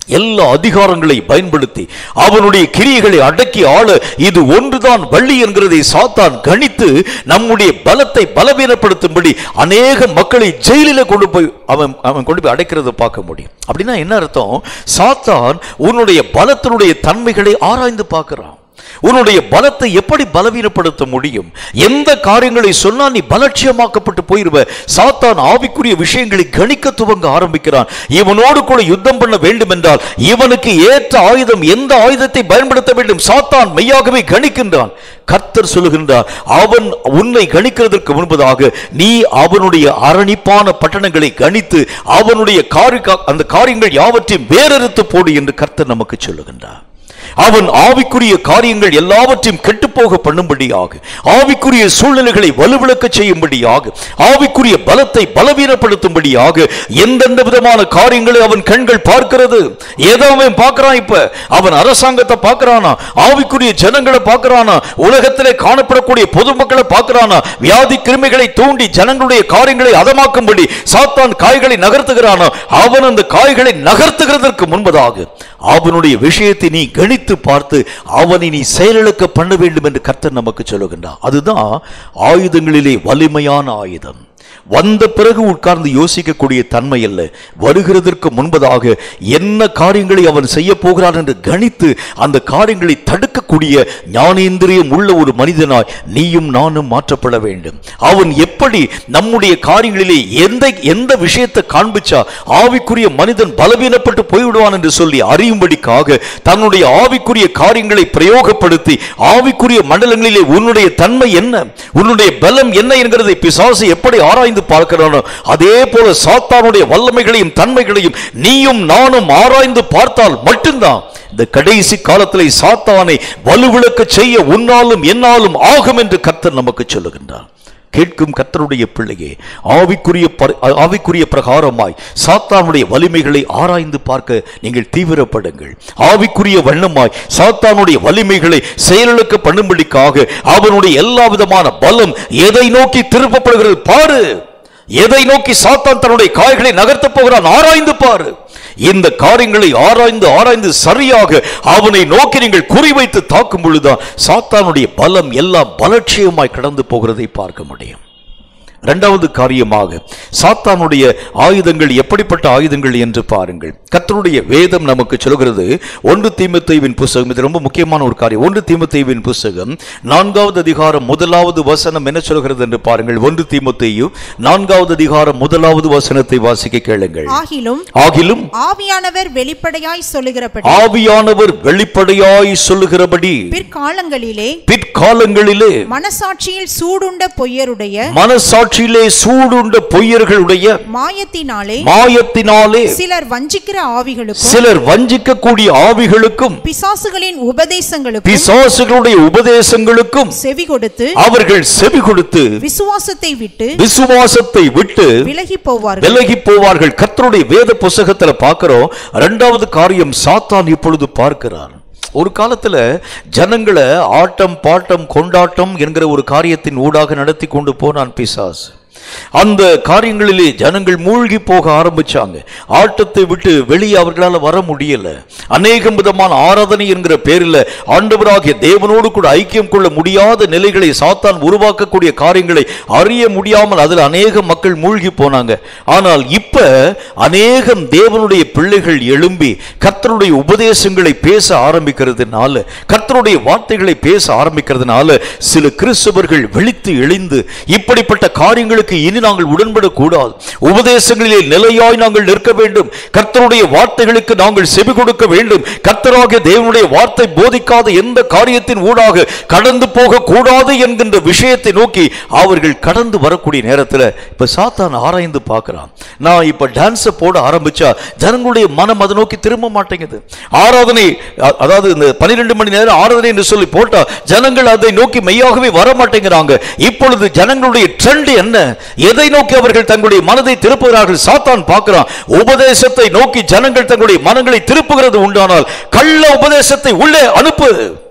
எல்லா அதிகாரங்களை பயன்படுத்தி அவனுடைய கிரியைகளை அடக்கி ஆள இது ஒன்றுதான் வள்ளி என்கிறதை சாத்தான் கணித்து நம்முடைய பலத்தை பலவீனப்படுத்தும்படி அநேக மக்களை ஜெயிலில கொண்டு போய் அவன் அவன் கொண்டு போய் அடைக்கிறத பார்க்க முடியும் அப்படின்னா என்ன அர்த்தம் சாத்தான் உன்னுடைய பலத்தினுடைய தன்மைகளை ஆராய்ந்து பார்க்கிறான் உன்னுடைய பலத்தை எப்படி பலவீனப்படுத்த முடியும் எந்த காரியங்களை சொன்னா நீ பலட்சியமாக்கப்பட்டு போயிருவ சாத்தான் ஆவிக்குரிய விஷயங்களை கணிக்க துவங்க ஆரம்பிக்கிறான் இவனோடு கூட யுத்தம் பண்ண வேண்டும் என்றால் இவனுக்கு ஏற்ற ஆயுதம் எந்த ஆயுதத்தை பயன்படுத்த வேண்டும் சாத்தான் மெய்யாகவே கணிக்கின்றான் கர்த்தர் சொல்லுகின்றார் அவன் உன்னை கணிக்கிறதற்கு முன்பதாக நீ அவனுடைய அரணிப்பான பட்டணங்களை கணித்து அவனுடைய காரி அந்த காரியங்கள் யாவற்றையும் வேறறுத்து போடு என்று கர்த்தர் நமக்கு சொல்லுகின்றார் அவன் ஆவிக்குரிய காரியங்கள் எல்லாவற்றையும் கெட்டுப்போக பண்ணும்படியாக ஆவிக்குரிய சூழ்நிலைகளை வலுவிழக்க செய்யும்படியாக ஆவிக்குரிய பலத்தை பலவீனப்படுத்தும்படியாக எந்தெந்த விதமான காரியங்களை அவன் கண்கள் பார்க்கிறது ஏதோ அவன் பார்க்கிறான் இப்ப அவன் அரசாங்கத்தை பார்க்கிறானா ஆவிக்குரிய ஜனங்களை பார்க்கிறானா உலகத்திலே காணப்படக்கூடிய பொதுமக்களை பார்க்கிறானா வியாதி கிருமிகளை தூண்டி ஜனங்களுடைய காரியங்களை அதமாக்கும்படி சாத்தான் காய்களை நகர்த்துகிறானா அவன் அந்த காய்களை நகர்த்துகிறதற்கு முன்பதாக அவனுடைய விஷயத்தை நீ கணித்து பார்த்து அவனை நீ செயலிழக்க பண்ண வேண்டும் என்று கர்த்தர் நமக்கு சொல்லுகின்றார் அதுதான் ஆயுதங்களிலே வலிமையான ஆயுதம் வந்த பிறகு உட்கார்ந்து யோசிக்கக்கூடிய தன்மை அல்ல வருகிறதற்கு முன்பதாக என்ன காரியங்களை அவன் செய்ய போகிறான் என்று கணித்து அந்த காரியங்களை தடுக்கக்கூடிய ஞானேந்திரியம் உள்ள ஒரு மனிதனாய் நீயும் நானும் மாற்றப்பட வேண்டும் அவன் எப்படி நம்முடைய காரியங்களிலே எந்த எந்த விஷயத்தை காண்பிச்சா ஆவிக்குரிய மனிதன் பலவீனப்பட்டு போய்விடுவான் என்று சொல்லி அறியும்படிக்காக தன்னுடைய ஆவிக்குரிய காரியங்களை பிரயோகப்படுத்தி ஆவிக்குரிய மண்டலங்களிலே உன்னுடைய தன்மை என்ன உன்னுடைய பலம் என்ன என்கிறதை பிசாசு எப்படி ஆராய்ந்து பார்க்கிறானோ அதே போல சாத்தானுடைய வல்லமைகளையும் தன்மைகளையும் நீயும் நானும் ஆராய்ந்து பார்த்தால் மட்டும்தான் இந்த கடைசி காலத்திலே சாத்தானை வலுவிழக்க செய்ய உன்னாலும் என்னாலும் ஆகும் என்று கர்த்தர் நமக்கு சொல்லுகின்றார் கேட்கும் கர்த்தருடைய பிள்ளையே ஆவிக்குரிய பர- ஆவிக்குரிய பிரகாரமாய் சாத்தானுடைய வலிமைகளை ஆராய்ந்து பார்க்க நீங்கள் தீவிரப்படுங்கள் ஆவிக்குரிய வண்ணமாய் சாத்தானுடைய வலிமைகளை செயலிழக்க பண்ணும்படிக்காக அவனுடைய எல்லா விதமான பலம் எதை நோக்கி திருப்பப்படுகிறது பாரு எதை நோக்கி சாத்தான் தன்னுடைய காய்களை நகர்த்தப் போகிறான் ஆராய்ந்து பாரு இந்த காரியங்களை ஆராய்ந்து ஆராய்ந்து சரியாக அவனை நோக்கி நீங்கள் குறிவைத்து தாக்கும் பொழுதுதான் சாத்தானுடைய பலம் எல்லாம் பலட்சியமாய் கடந்து போகிறதை பார்க்க முடியும் இரண்டாவது காரியமாக சாத்தானுடைய ஆயுதங்கள் எப்படிப்பட்ட ஆயுதங்கள் என்று பாருங்கள் கர்த்தருடைய வேதம் நமக்கு சொல்கிறது ஒன்று தீமத்தைவின் புஸ்தகம் இது ரொம்ப முக்கியமான ஒரு காரியம் ஒன்று தீமத்தைவின் புஸ்தகம் நான்காவது அதிகாரம் முதலாவது வசனம் என்ன சொல்கிறது என்று பாருங்கள் ஒன்று தீமத்தையு நான்காவது அதிகாரம் முதலாவது வசனத்தை வாசிக்க கேளுங்கள் ஆகிலும் ஆகிலும் ஆவியானவர் வெளிப்படையாய் சொல்லுகிறபடி ஆவியானவர் வெளிப்படையாய் சொல்லுகிறபடி பிற்காலங்களிலே பிற்காலங்களிலே மனசாட்சியில் சூடுண்ட பொய்யருடைய மனசாட்சியிலே சூடுண்ட பொய்யர்களுடைய மாயத்தினாலே மாயத்தினாலே சிலர் வஞ்சிக்கிற ஆவிகளுக்கும் சிலர் வஞ்சிக்கக்கூடிய ஆவிகளுக்கும் பிசாசுகளின் உபதேசங்களுக்கும் பிசாசுகளுடைய உபதேசங்களுக்கும் செவி கொடுத்து அவர்கள் செவி கொடுத்து விசுவாசத்தை விட்டு விசுவாசத்தை விட்டு விலகி போவார்கள் விலகி போவார்கள் கர்த்தருடைய வேத புஸ்தகத்துல பார்க்கிறோம் இரண்டாவது காரியம் சாத்தான் இப்பொழுது பார்க்கிறான் ஒரு காலத்துல ஜனங்களை ஆட்டம் பாட்டம் கொண்டாட்டம் என்கிற ஒரு காரியத்தின் ஊடாக நடத்தி கொண்டு போனான் பிசாஸ் அந்த காரியங்களிலே ஜனங்கள் மூழ்கி போக ஆரம்பிச்சாங்க ஆட்டத்தை விட்டு வெளியே அவர்களால் வர முடியல அநேகம் விதமான ஆராதனை என்கிற பேரில் ஆண்டவராகிய தேவனோடு கூட ஐக்கியம் கொள்ள முடியாத நிலைகளை சாத்தான் உருவாக்கக்கூடிய காரியங்களை அறிய முடியாமல் அதில் அநேக மக்கள் மூழ்கி போனாங்க ஆனால் இப்ப அநேகம் தேவனுடைய பிள்ளைகள் எழும்பி கர்த்தருடைய உபதேசங்களை பேச ஆரம்பிக்கிறதுனால கர்த்தருடைய வார்த்தைகளை பேச ஆரம்பிக்கிறதுனால சில கிறிஸ்தவர்கள் விழித்து எழுந்து இப்படிப்பட்ட காரியங்களுக்கு இனி நாங்கள் உடன்படக்கூடாது உபதேசங்களிலே நிலையாய் நாங்கள் நிற்க வேண்டும் கர்த்தருடைய வார்த்தைகளுக்கு நாங்கள் செவி கொடுக்க வேண்டும் கர்த்தராகிய தேவனுடைய வார்த்தை போதிக்காத எந்த காரியத்தின் ஊடாக கடந்து போக கூடாது என்கின்ற விஷயத்தை நோக்கி அவர்கள் கடந்து வரக்கூடிய நேரத்தில் இப்ப சாத்தான் ஆராய்ந்து பார்க்கிறான் நான் இப்ப டான்ஸை போட ஆரம்பிச்சா ஜனங்களுடைய மனம் அதை நோக்கி திரும்ப மாட்டேங்குது ஆராதனை அ- அதாவது இந்த பன்னிரெண்டு மணி நேரம் ஆராதனை என்று சொல்லி போட்டா ஜனங்கள் அதை நோக்கி மெய்யாகவே வர மாட்டேங்கிறாங்க இப்பொழுது ஜனங்களுடைய ட்ரெண்ட் என்ன எதை நோக்கி அவர்கள் தங்களுடைய மனதை திருப்புகிறார்கள் சாத்தான் பார்க்கிறான் உபதேசத்தை நோக்கி ஜனங்கள் தங்களுடைய மனங்களை திருப்புகிறது உண்டானால் கள்ள உபதேசத்தை உள்ளே அனுப்பு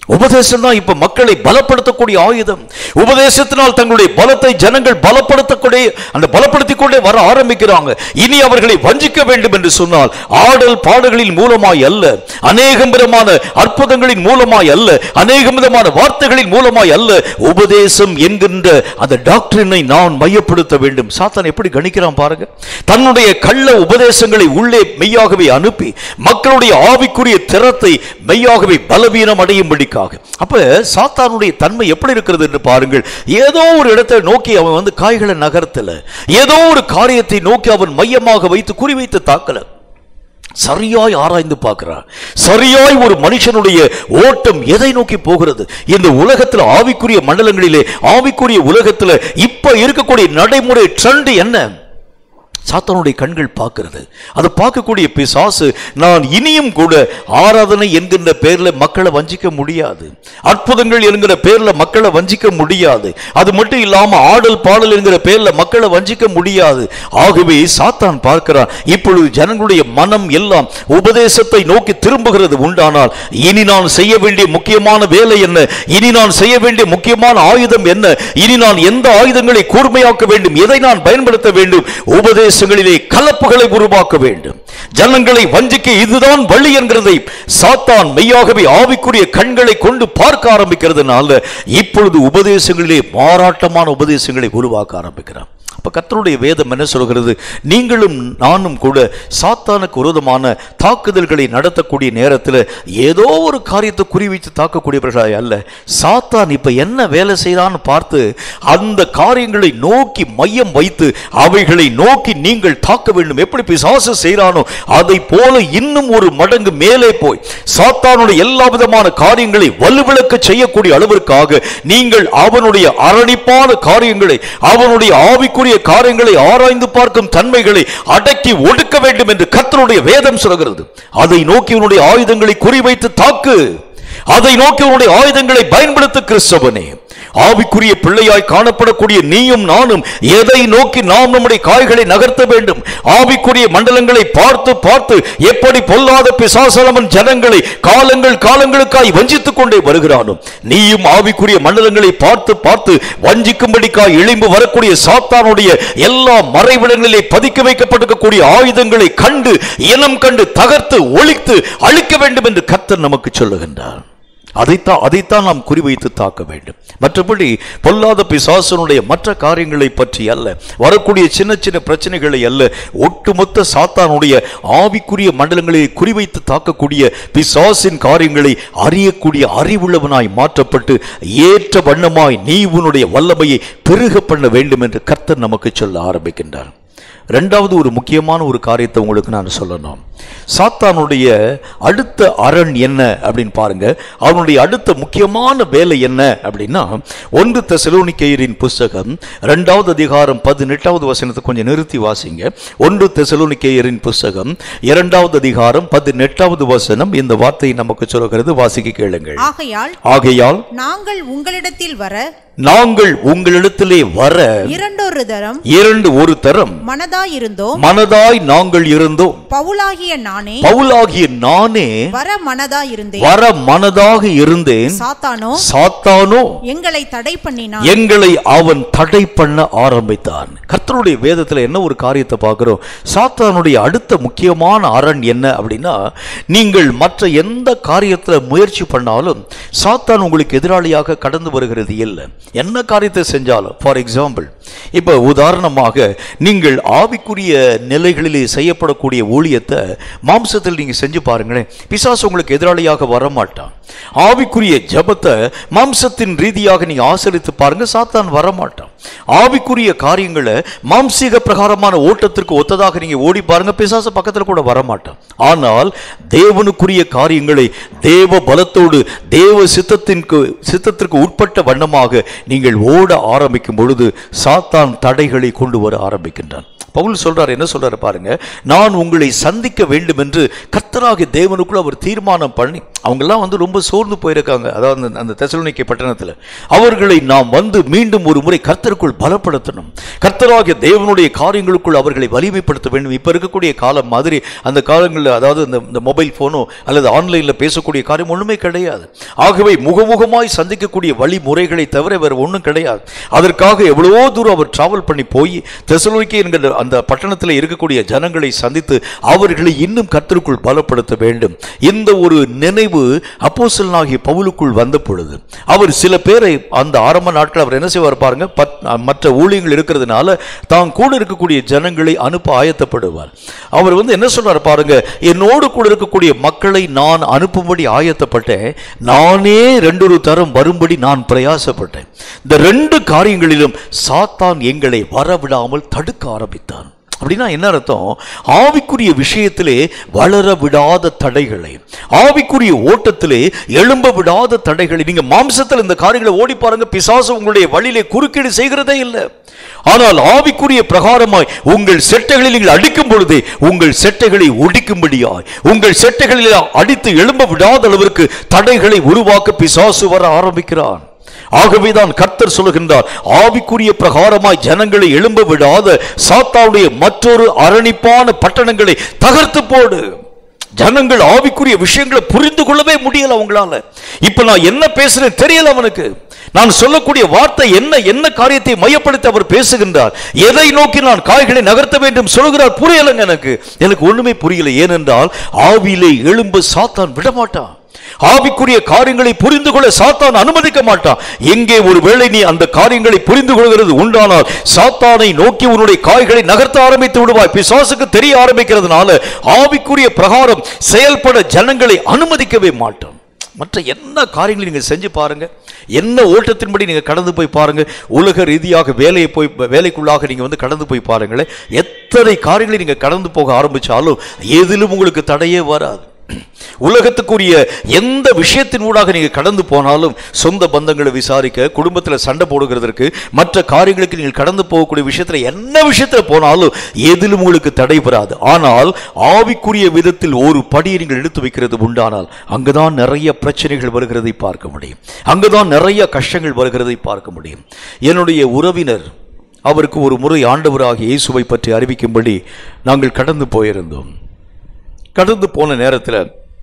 உபதேசம் தான் இப்ப மக்களை பலப்படுத்தக்கூடிய ஆயுதம் உபதேசத்தினால் தங்களுடைய பலத்தை ஜனங்கள் பலப்படுத்தக்கூடிய அந்த பலப்படுத்திக் கொண்டே வர ஆரம்பிக்கிறாங்க இனி அவர்களை வஞ்சிக்க வேண்டும் என்று சொன்னால் ஆடல் பாடல்களின் மூலமாய் அல்ல அநேகம் விதமான அற்புதங்களின் மூலமாய் அல்ல அநேகம் விதமான வார்த்தைகளின் மூலமாய் அல்ல உபதேசம் என்கின்ற அந்த டாக்டரினை நான் மையப்படுத்த வேண்டும் சாத்தான் எப்படி கணிக்கிறான் பாருங்க தன்னுடைய கள்ள உபதேசங்களை உள்ளே மெய்யாகவே அனுப்பி மக்களுடைய ஆவிக்குரிய திறத்தை மெய்யாகவே பலவீனம் அடையும்படிக்காக அப்ப சாத்தானுடைய தன்மை எப்படி இருக்கிறது என்று பாருங்கள் ஏதோ ஒரு இடத்தை நோக்கி அவன் வந்து காய்களை நகர்த்தல ஏதோ ஒரு காரியத்தை நோக்கி அவன் மையமாக வைத்து குறிவைத்து தாக்கல சரியாய் ஆராய்ந்து பார்க்கிறார் சரியாய் ஒரு மனுஷனுடைய ஓட்டம் எதை நோக்கி போகிறது இந்த உலகத்தில் ஆவிக்குரிய மண்டலங்களிலே ஆவிக்குரிய உலகத்தில் இப்ப இருக்கக்கூடிய நடைமுறை ட்ரெண்ட் என்ன சாத்தானுடைய கண்கள் பார்க்கிறது அதை பார்க்கக்கூடிய பிசாசு நான் இனியும் கூட ஆராதனை என்கின்ற பேர்ல மக்களை வஞ்சிக்க முடியாது அற்புதங்கள் என்கிற பேர்ல மக்களை வஞ்சிக்க முடியாது அது மட்டும் இல்லாம ஆடல் பாடல் என்கிற பேர்ல மக்களை வஞ்சிக்க முடியாது ஆகவே சாத்தான் பார்க்கிறான் இப்பொழுது ஜனங்களுடைய மனம் எல்லாம் உபதேசத்தை நோக்கி திரும்புகிறது உண்டானால் இனி நான் செய்ய வேண்டிய முக்கியமான வேலை என்ன இனி நான் செய்ய வேண்டிய முக்கியமான ஆயுதம் என்ன இனி நான் எந்த ஆயுதங்களை கூர்மையாக்க வேண்டும் எதை நான் பயன்படுத்த வேண்டும் உபதேசங்களிலே கலப்புகளை உருவாக்க வேண்டும் ஜனங்களை வஞ்சிக்க இதுதான் வழி என்கிறதை சாத்தான் மெய்யாகவே ஆவிக்குரிய கண்களை கொண்டு பார்க்க ஆரம்பிக்கிறதுனால இப்பொழுது உபதேசங்களிலே மாறாட்டமான உபதேசங்களை உருவாக்க ஆரம்பிக்கிறான் அப்ப கர்த்தருடைய வேதம் என்ன சொல்கிறது நீங்களும் நானும் கூட சாத்தானுக்கு விரோதமான தாக்குதல்களை நடத்தக்கூடிய நேரத்தில் ஏதோ ஒரு காரியத்தை குறிவைத்து தாக்கக்கூடியவர்களாய் அல்ல சாத்தான் இப்ப என்ன வேலை செய்யறான்னு பார்த்து அந்த காரியங்களை நோக்கி மையம் வைத்து அவைகளை நோக்கி நீங்கள் தாக்க வேண்டும் எப்படி பிசாசு செய்கிறானோ அதை போல இன்னும் ஒரு மடங்கு மேலே போய் சாத்தானுடைய எல்லா விதமான காரியங்களை வலுவிளக்க செய்யக்கூடிய அளவிற்காக நீங்கள் அவனுடைய அரணிப்பான காரியங்களை அவனுடைய ஆவிக்குரிய காரியங்களை ஆராய்ந்து பார்க்கும் தன்மைகளை அடக்கி ஒடுக்க வேண்டும் என்று கர்த்தருடைய வேதம் சொல்கிறது அதை நோக்கி உன்னுடைய ஆயுதங்களை குறிவைத்து தாக்கு அதை நோக்கி உன்னுடைய ஆயுதங்களை பயன்படுத்த கிறிஸ்தவனே ஆவிக்குரிய பிள்ளையாய் காணப்படக்கூடிய நீயும் நானும் எதை நோக்கி நாம் நம்முடைய காய்களை நகர்த்த வேண்டும் ஆவிக்குரிய மண்டலங்களை பார்த்து பார்த்து எப்படி பொல்லாத பிசாசலமன் ஜனங்களை காலங்கள் காலங்களுக்காய் வஞ்சித்துக் கொண்டே வருகிறானோ நீயும் ஆவிக்குரிய மண்டலங்களை பார்த்து பார்த்து வஞ்சிக்கும்படிக்காய் எழும்பு வரக்கூடிய சாத்தானுடைய எல்லா மறைவிடங்களிலே பதுக்கி வைக்கப்பட்டிருக்கக்கூடிய ஆயுதங்களை கண்டு இனம் கண்டு தகர்த்து ஒழித்து அழிக்க வேண்டும் என்று கர்த்தர் நமக்கு சொல்லுகின்றார் அதைத்தான் அதைத்தான் நாம் குறிவைத்து தாக்க வேண்டும் மற்றபடி பொல்லாத பிசாசனுடைய மற்ற காரியங்களை பற்றி அல்ல வரக்கூடிய சின்ன சின்ன பிரச்சனைகளை அல்ல ஒட்டுமொத்த சாத்தானுடைய ஆவிக்குரிய மண்டலங்களை குறிவைத்து தாக்கக்கூடிய பிசாசின் காரியங்களை அறியக்கூடிய அறிவுள்ளவனாய் மாற்றப்பட்டு ஏற்ற வண்ணமாய் நீ உன்னுடைய வல்லமையை பெருக பண்ண வேண்டும் என்று கர்த்தர் நமக்கு சொல்ல ஆரம்பிக்கின்றார் ரெண்டாவது ஒரு முக்கியமான ஒரு காரியத்தை உங்களுக்கு நான் சொல்லணும் சாத்தானுடைய அடுத்த அரண் என்ன அப்படின்னு பாருங்க அவனுடைய அடுத்த முக்கியமான வேலை என்ன அப்படின்னா ஒன்று தெசலோனிக்கேயரின் புஸ்தகம் ரெண்டாவது அதிகாரம் பதினெட்டாவது வசனத்தை கொஞ்சம் நிறுத்தி வாசிங்க ஒன்று தெசலோனிக்கேயரின் புஸ்தகம் இரண்டாவது அதிகாரம் பதினெட்டாவது வசனம் இந்த வார்த்தையை நமக்கு சொல்கிறது வாசிக்க கேளுங்கள் ஆகையால் ஆகையால் நாங்கள் உங்களிடத்தில் வர நாங்கள் உங்களிடத்திலே வர இரண்டொரு தரம் இரண்டு ஒரு தரம் மனதாயிருந்தோம் மனதாய் நாங்கள் இருந்தோம் பவுலாகிய நானே பவுலாகிய நானே வர மனதாயிருந்தேன் வர மனதாக இருந்தேன் சாத்தானோ சாத்தானோ எங்களை தடை பண்ணினான் எங்களை அவன் தடை பண்ண ஆரம்பித்தான் கர்த்தருடைய வேதத்துல என்ன ஒரு காரியத்தை பார்க்கிறோம் சாத்தானுடைய அடுத்த முக்கியமான அரண் என்ன அப்படின்னா நீங்கள் மற்ற எந்த காரியத்துல முயற்சி பண்ணாலும் சாத்தான் உங்களுக்கு எதிராளியாக கடந்து வருகிறது இல்லை என்ன காரியத்தை செஞ்சாலும் ஃபார் எக்ஸாம்பிள் இப்போ உதாரணமாக நீங்கள் ஆவிக்குரிய நிலைகளிலே செய்யப்படக்கூடிய ஊழியத்தை மாம்சத்தில் நீங்க செஞ்சு பாருங்களேன் பிசாசு உங்களுக்கு எதிராளியாக வரமாட்டான் ஆவிக்குரிய ஜபத்தை மாம்சத்தின் ரீதியாக நீங்க ஆசரித்து பாருங்க சாத்தான் வரமாட்டான் ஆவிக்குரிய காரியங்களை மாம்சீக பிரகாரமான ஓட்டத்திற்கு ஒத்ததாக நீங்க ஓடி பாருங்க பிசாசு பக்கத்துல கூட வரமாட்டான் ஆனால் தேவனுக்குரிய காரியங்களை தேவ பலத்தோடு தேவ சித்தத்திற்கு சித்தத்திற்கு உட்பட்ட வண்ணமாக நீங்கள் ஓட ஆரம்பிக்கும் பொழுது சாத்தான் தடைகளை கொண்டு வர ஆரம்பிக்கின்றான் பவுல் சொல்றார் என்ன சொல்றாரு பாருங்க நான் உங்களை சந்திக்க வேண்டும் என்று கர்த்தராகிய தேவனுக்குள்ள அவர் தீர்மானம் பண்ணி அவங்கெல்லாம் வந்து ரொம்ப சோர்ந்து போயிருக்காங்க அதாவது அந்த- அந்த தெசலோனிக்கை பட்டணத்தில் அவர்களை நாம் வந்து மீண்டும் ஒரு முறை கர்த்தருக்குள் பலப்படுத்தணும் கர்த்தராகிய தேவனுடைய காரியங்களுக்குள் அவர்களை வலிமைப்படுத்த வேண்டும் இப்போ இருக்கக்கூடிய காலம் மாதிரி அந்த காலங்களில் அதாவது இந்த இந்த மொபைல் ஃபோனோ அல்லது ஆன்லைனில் பேசக்கூடிய காரியம் ஒன்றுமே கிடையாது ஆகவே முகமுகமாய் சந்திக்கக்கூடிய வழிமுறைகளை தவிர வேறு ஒன்றும் கிடையாது அதற்காக எவ்வளவோ தூரம் அவர் டிராவல் பண்ணி போய் தெசலோனிக்கை என்கிற அந்த பட்டணத்தில் இருக்கக்கூடிய ஜனங்களை சந்தித்து அவர்களை இன்னும் கர்த்தருக்குள் பலப்படுத்த வேண்டும் இந்த ஒரு நினைவு அப்போஸ்தலனாகிய பவுலுக்குள் வந்த பொழுது அவர் சில பேரை அந்த ஆரம்ப நாட்கள் அவர் என்ன செய்வார் பாருங்க பத்- மற்ற ஊழியங்கள் இருக்கிறதுனால தான் கூட இருக்கக்கூடிய ஜனங்களை அனுப்ப ஆயத்தப்படுவார் அவர் வந்து என்ன சொல்றார் பாருங்க என்னோடு கூட இருக்கக்கூடிய மக்களை நான் அனுப்பும்படி ஆயத்தப்பட்டேன் நானே ரெண்டொரு தரம் வரும்படி நான் பிரயாசப்பட்டேன் இந்த ரெண்டு காரியங்களிலும் சாத்தான் எங்களை வரவிடாமல் தடுக்க ஆரம்பித்தான் அப்படின்னா என்ன அர்த்தம் ஆவிக்குரிய விஷயத்திலே வளர விடாத தடைகளை ஆவிக்குரிய ஓட்டத்திலே எழும்ப விடாத தடைகளை நீங்க மாம்சத்தில் இந்த காரியங்களை ஓடி பாருங்க பிசாசு உங்களுடைய வழியிலே குறுக்கீடு செய்கிறதே இல்லை ஆனால் ஆவிக்குரிய பிரகாரமாய் உங்கள் செட்டைகளில் நீங்கள் அடிக்கும் பொழுதே உங்கள் செட்டைகளை ஒடிக்கும்படியாய் உங்கள் செட்டைகளில் அடித்து எழும்ப விடாத அளவிற்கு தடைகளை உருவாக்க பிசாசு வர ஆரம்பிக்கிறான் ஆகவேதான் கர்த்தர் சொல்லுகின்றார் ஆவிக்குரிய பிரகாரமாய் ஜனங்களை எழும்ப விடாத சாத்தாவுடைய மற்றொரு அரணிப்பான பட்டணங்களை தகர்த்து போடு ஜனங்கள் ஆவிக்குரிய விஷயங்களை புரிந்து கொள்ளவே முடியல அவங்களால இப்ப நான் என்ன பேசுறேன் தெரியல அவனுக்கு நான் சொல்லக்கூடிய வார்த்தை என்ன என்ன காரியத்தை மையப்படுத்தி அவர் பேசுகின்றார் எதை நோக்கி நான் காய்களை நகர்த்த வேண்டும் சொல்கிறார் புரியலங்க எனக்கு எனக்கு ஒண்ணுமே புரியல ஏனென்றால் ஆவியிலே எழும்ப சாத்தான் விடமாட்டான் ஆவிக்குரிய காரியங்களை புரிந்து கொள்ள சாத்தான் அனுமதிக்க மாட்டான் எங்கே ஒருவேளை நீ அந்த காரியங்களை புரிந்து கொள்கிறது உண்டானால் சாத்தானை நோக்கி உன்னுடைய காய்களை நகர்த்த ஆரம்பித்து விடுவாய் பிசாசுக்கு தெரிய ஆரம்பிக்கிறதுனால ஆவிக்குரிய பிரகாரம் செயல்பட ஜனங்களை அனுமதிக்கவே மாட்டோம் மற்ற என்ன காரியங்களை நீங்க செஞ்சு பாருங்க என்ன ஓட்டத்தின்படி நீங்க கடந்து போய் பாருங்க உலக ரீதியாக வேலையை போய் வேலைக்குள்ளாக நீங்க வந்து கடந்து போய் பாருங்களேன் எத்தனை காரியங்களை நீங்க கடந்து போக ஆரம்பிச்சாலும் எதிலும் உங்களுக்கு தடையே வராது உலகத்துக்குரிய எந்த விஷயத்தின் ஊடாக நீங்க கடந்து போனாலும் சொந்த பந்தங்களை விசாரிக்க குடும்பத்தில் சண்டை போடுகிறதற்கு மற்ற காரியங்களுக்கு நீங்கள் கடந்து போகக்கூடிய விஷயத்துல என்ன விஷயத்துல போனாலும் எதிலும் உங்களுக்கு தடை வராது ஆனால் ஆவிக்குரிய விதத்தில் ஒரு படியை நீங்கள் எடுத்து வைக்கிறது உண்டானால் அங்குதான் நிறைய பிரச்சனைகள் வருகிறதை பார்க்க முடியும் அங்குதான் நிறைய கஷ்டங்கள் வருகிறதை பார்க்க முடியும் என்னுடைய உறவினர் அவருக்கு ஒரு முறை ஆண்டவராகிய இயேசுவை பற்றி அறிவிக்கும்படி நாங்கள் கடந்து போயிருந்தோம் கடந்து போன நேரத்தில்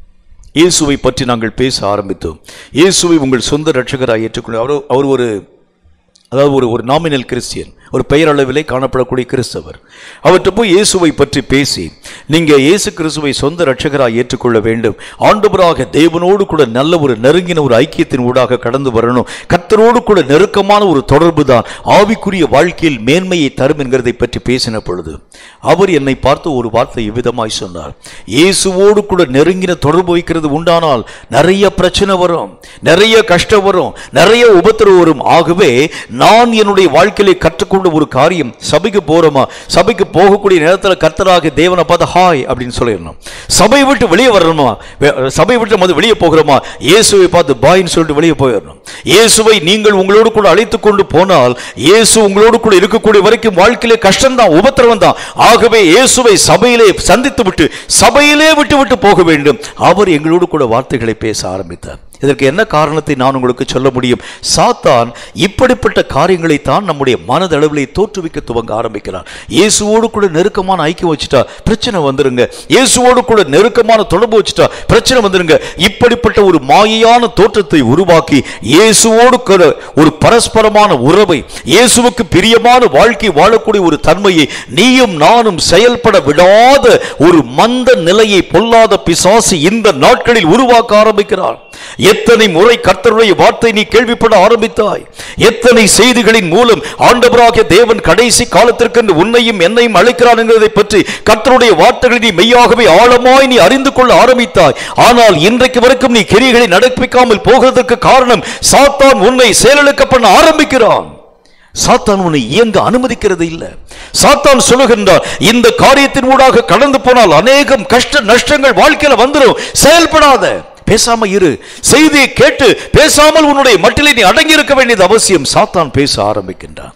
இயேசுவை பற்றி நாங்கள் பேச ஆரம்பித்தோம் இயேசுவை உங்கள் சொந்த ரட்சகராக ஏற்றுக்கொள்ள அவர் அவர் ஒரு அதாவது ஒரு ஒரு நாமினல் கிறிஸ்டியன் ஒரு பெயரளவிலே காணப்படக்கூடிய கிறிஸ்தவர் அவர்கிட்ட போய் இயேசுவை பற்றி பேசி நீங்க இயேசு கிறிஸ்துவை சொந்த ரட்சகராக ஏற்றுக்கொள்ள வேண்டும் ஆண்டவராக தேவனோடு கூட நல்ல ஒரு நெருங்கின ஒரு ஐக்கியத்தின் ஊடாக கடந்து வரணும் கர்த்தரோடு கூட நெருக்கமான ஒரு தொடர்பு தான் ஆவிக்குரிய வாழ்க்கையில் மேன்மையை தரும் என்கிறதை பற்றி பேசின பொழுது அவர் என்னை பார்த்து ஒரு வார்த்தை இவ்விதமாய் சொன்னார் இயேசுவோடு கூட நெருங்கின தொடர்பு வைக்கிறது உண்டானால் நிறைய பிரச்சனை வரும் நிறைய கஷ்டம் வரும் நிறைய உபத்திரவு வரும் ஆகவே நான் என்னுடைய வாழ்க்கையிலே கற்றுக்கொண்ட ஒரு காரியம் சபைக்கு போறோமா சபைக்கு போகக்கூடிய நேரத்தில் கர்த்தராக தேவனை பார்த்து ஹாய் அப்படின்னு சொல்லிடணும் சபை விட்டு வெளியே வரணுமா வெ- சபை விட்டு வந்து வெளியே போகிறோமா இயேசுவை பார்த்து பாய்ன்னு சொல்லிட்டு வெளியே போயிடணும் இயேசுவை நீங்கள் உங்களோடு கூட அழைத்து கொண்டு போனால் இயேசு உங்களோடு கூட இருக்கக்கூடிய வரைக்கும் வாழ்க்கையிலே கஷ்டம்தான் உபத்திரவம் தான் ஆகவே இயேசுவை சபையிலே சந்தித்து விட்டு சபையிலே விட்டு விட்டு போக வேண்டும் அவர் எங்களோடு கூட வார்த்தைகளை பேச ஆரம்பித்தார் இதற்கு என்ன காரணத்தை நான் உங்களுக்கு சொல்ல முடியும் சாத்தான் இப்படிப்பட்ட காரியங்களை தான் நம்முடைய மனதளவிலே தோற்றுவிக்க துவங்க ஆரம்பிக்கிறார் இயேசுவோடு கூட நெருக்கமான ஐக்கியம் வச்சுட்டா பிரச்சனை வந்துருங்க இயேசுவோடு கூட நெருக்கமான தொடர்பு வச்சுட்டா பிரச்சனை வந்துருங்க இப்படிப்பட்ட ஒரு மாயையான தோற்றத்தை உருவாக்கி இயேசுவோடு கூட ஒரு பரஸ்பரமான உறவை இயேசுவுக்கு பிரியமான வாழ்க்கை வாழக்கூடிய ஒரு தன்மையை நீயும் நானும் செயல்பட விடாத ஒரு மந்த நிலையை பொல்லாத பிசாசு இந்த நாட்களில் உருவாக்க ஆரம்பிக்கிறார் எத்தனை முறை கர்த்தருடைய வார்த்தை நீ கேள்விப்பட ஆரம்பித்தாய் எத்தனை செய்திகளின் மூலம் ஆண்டவராகிய தேவன் கடைசி காலத்திற்கு உன்னையும் என்னையும் அழைக்கிறான் என்கிறதை பற்றி கர்த்தருடைய வார்த்தைகளை நீ மெய்யாகவே ஆழமாய் நீ அறிந்து கொள்ள ஆரம்பித்தாய் ஆனால் இன்றைக்கு வரைக்கும் நீ கிரியைகளை நடப்பிக்காமல் போகிறதற்கு காரணம் சாத்தான் உன்னை செயலிழக்க பண்ண ஆரம்பிக்கிறான் சாத்தான் உன்னை இயங்க அனுமதிக்கிறது இல்லை சாத்தான் சொல்லுகின்றார் இந்த காரியத்தின் ஊடாக கடந்து போனால் அநேகம் கஷ்ட நஷ்டங்கள் வாழ்க்கையில வந்துடும் செயல்படாத பேசாம இரு செய்தியை கேட்டு பேசாமல் உன்னுடைய மட்டிலே நீ அடங்கி இருக்க வேண்டியது அவசியம் சாத்தான் பேச ஆரம்பிக்கின்றான்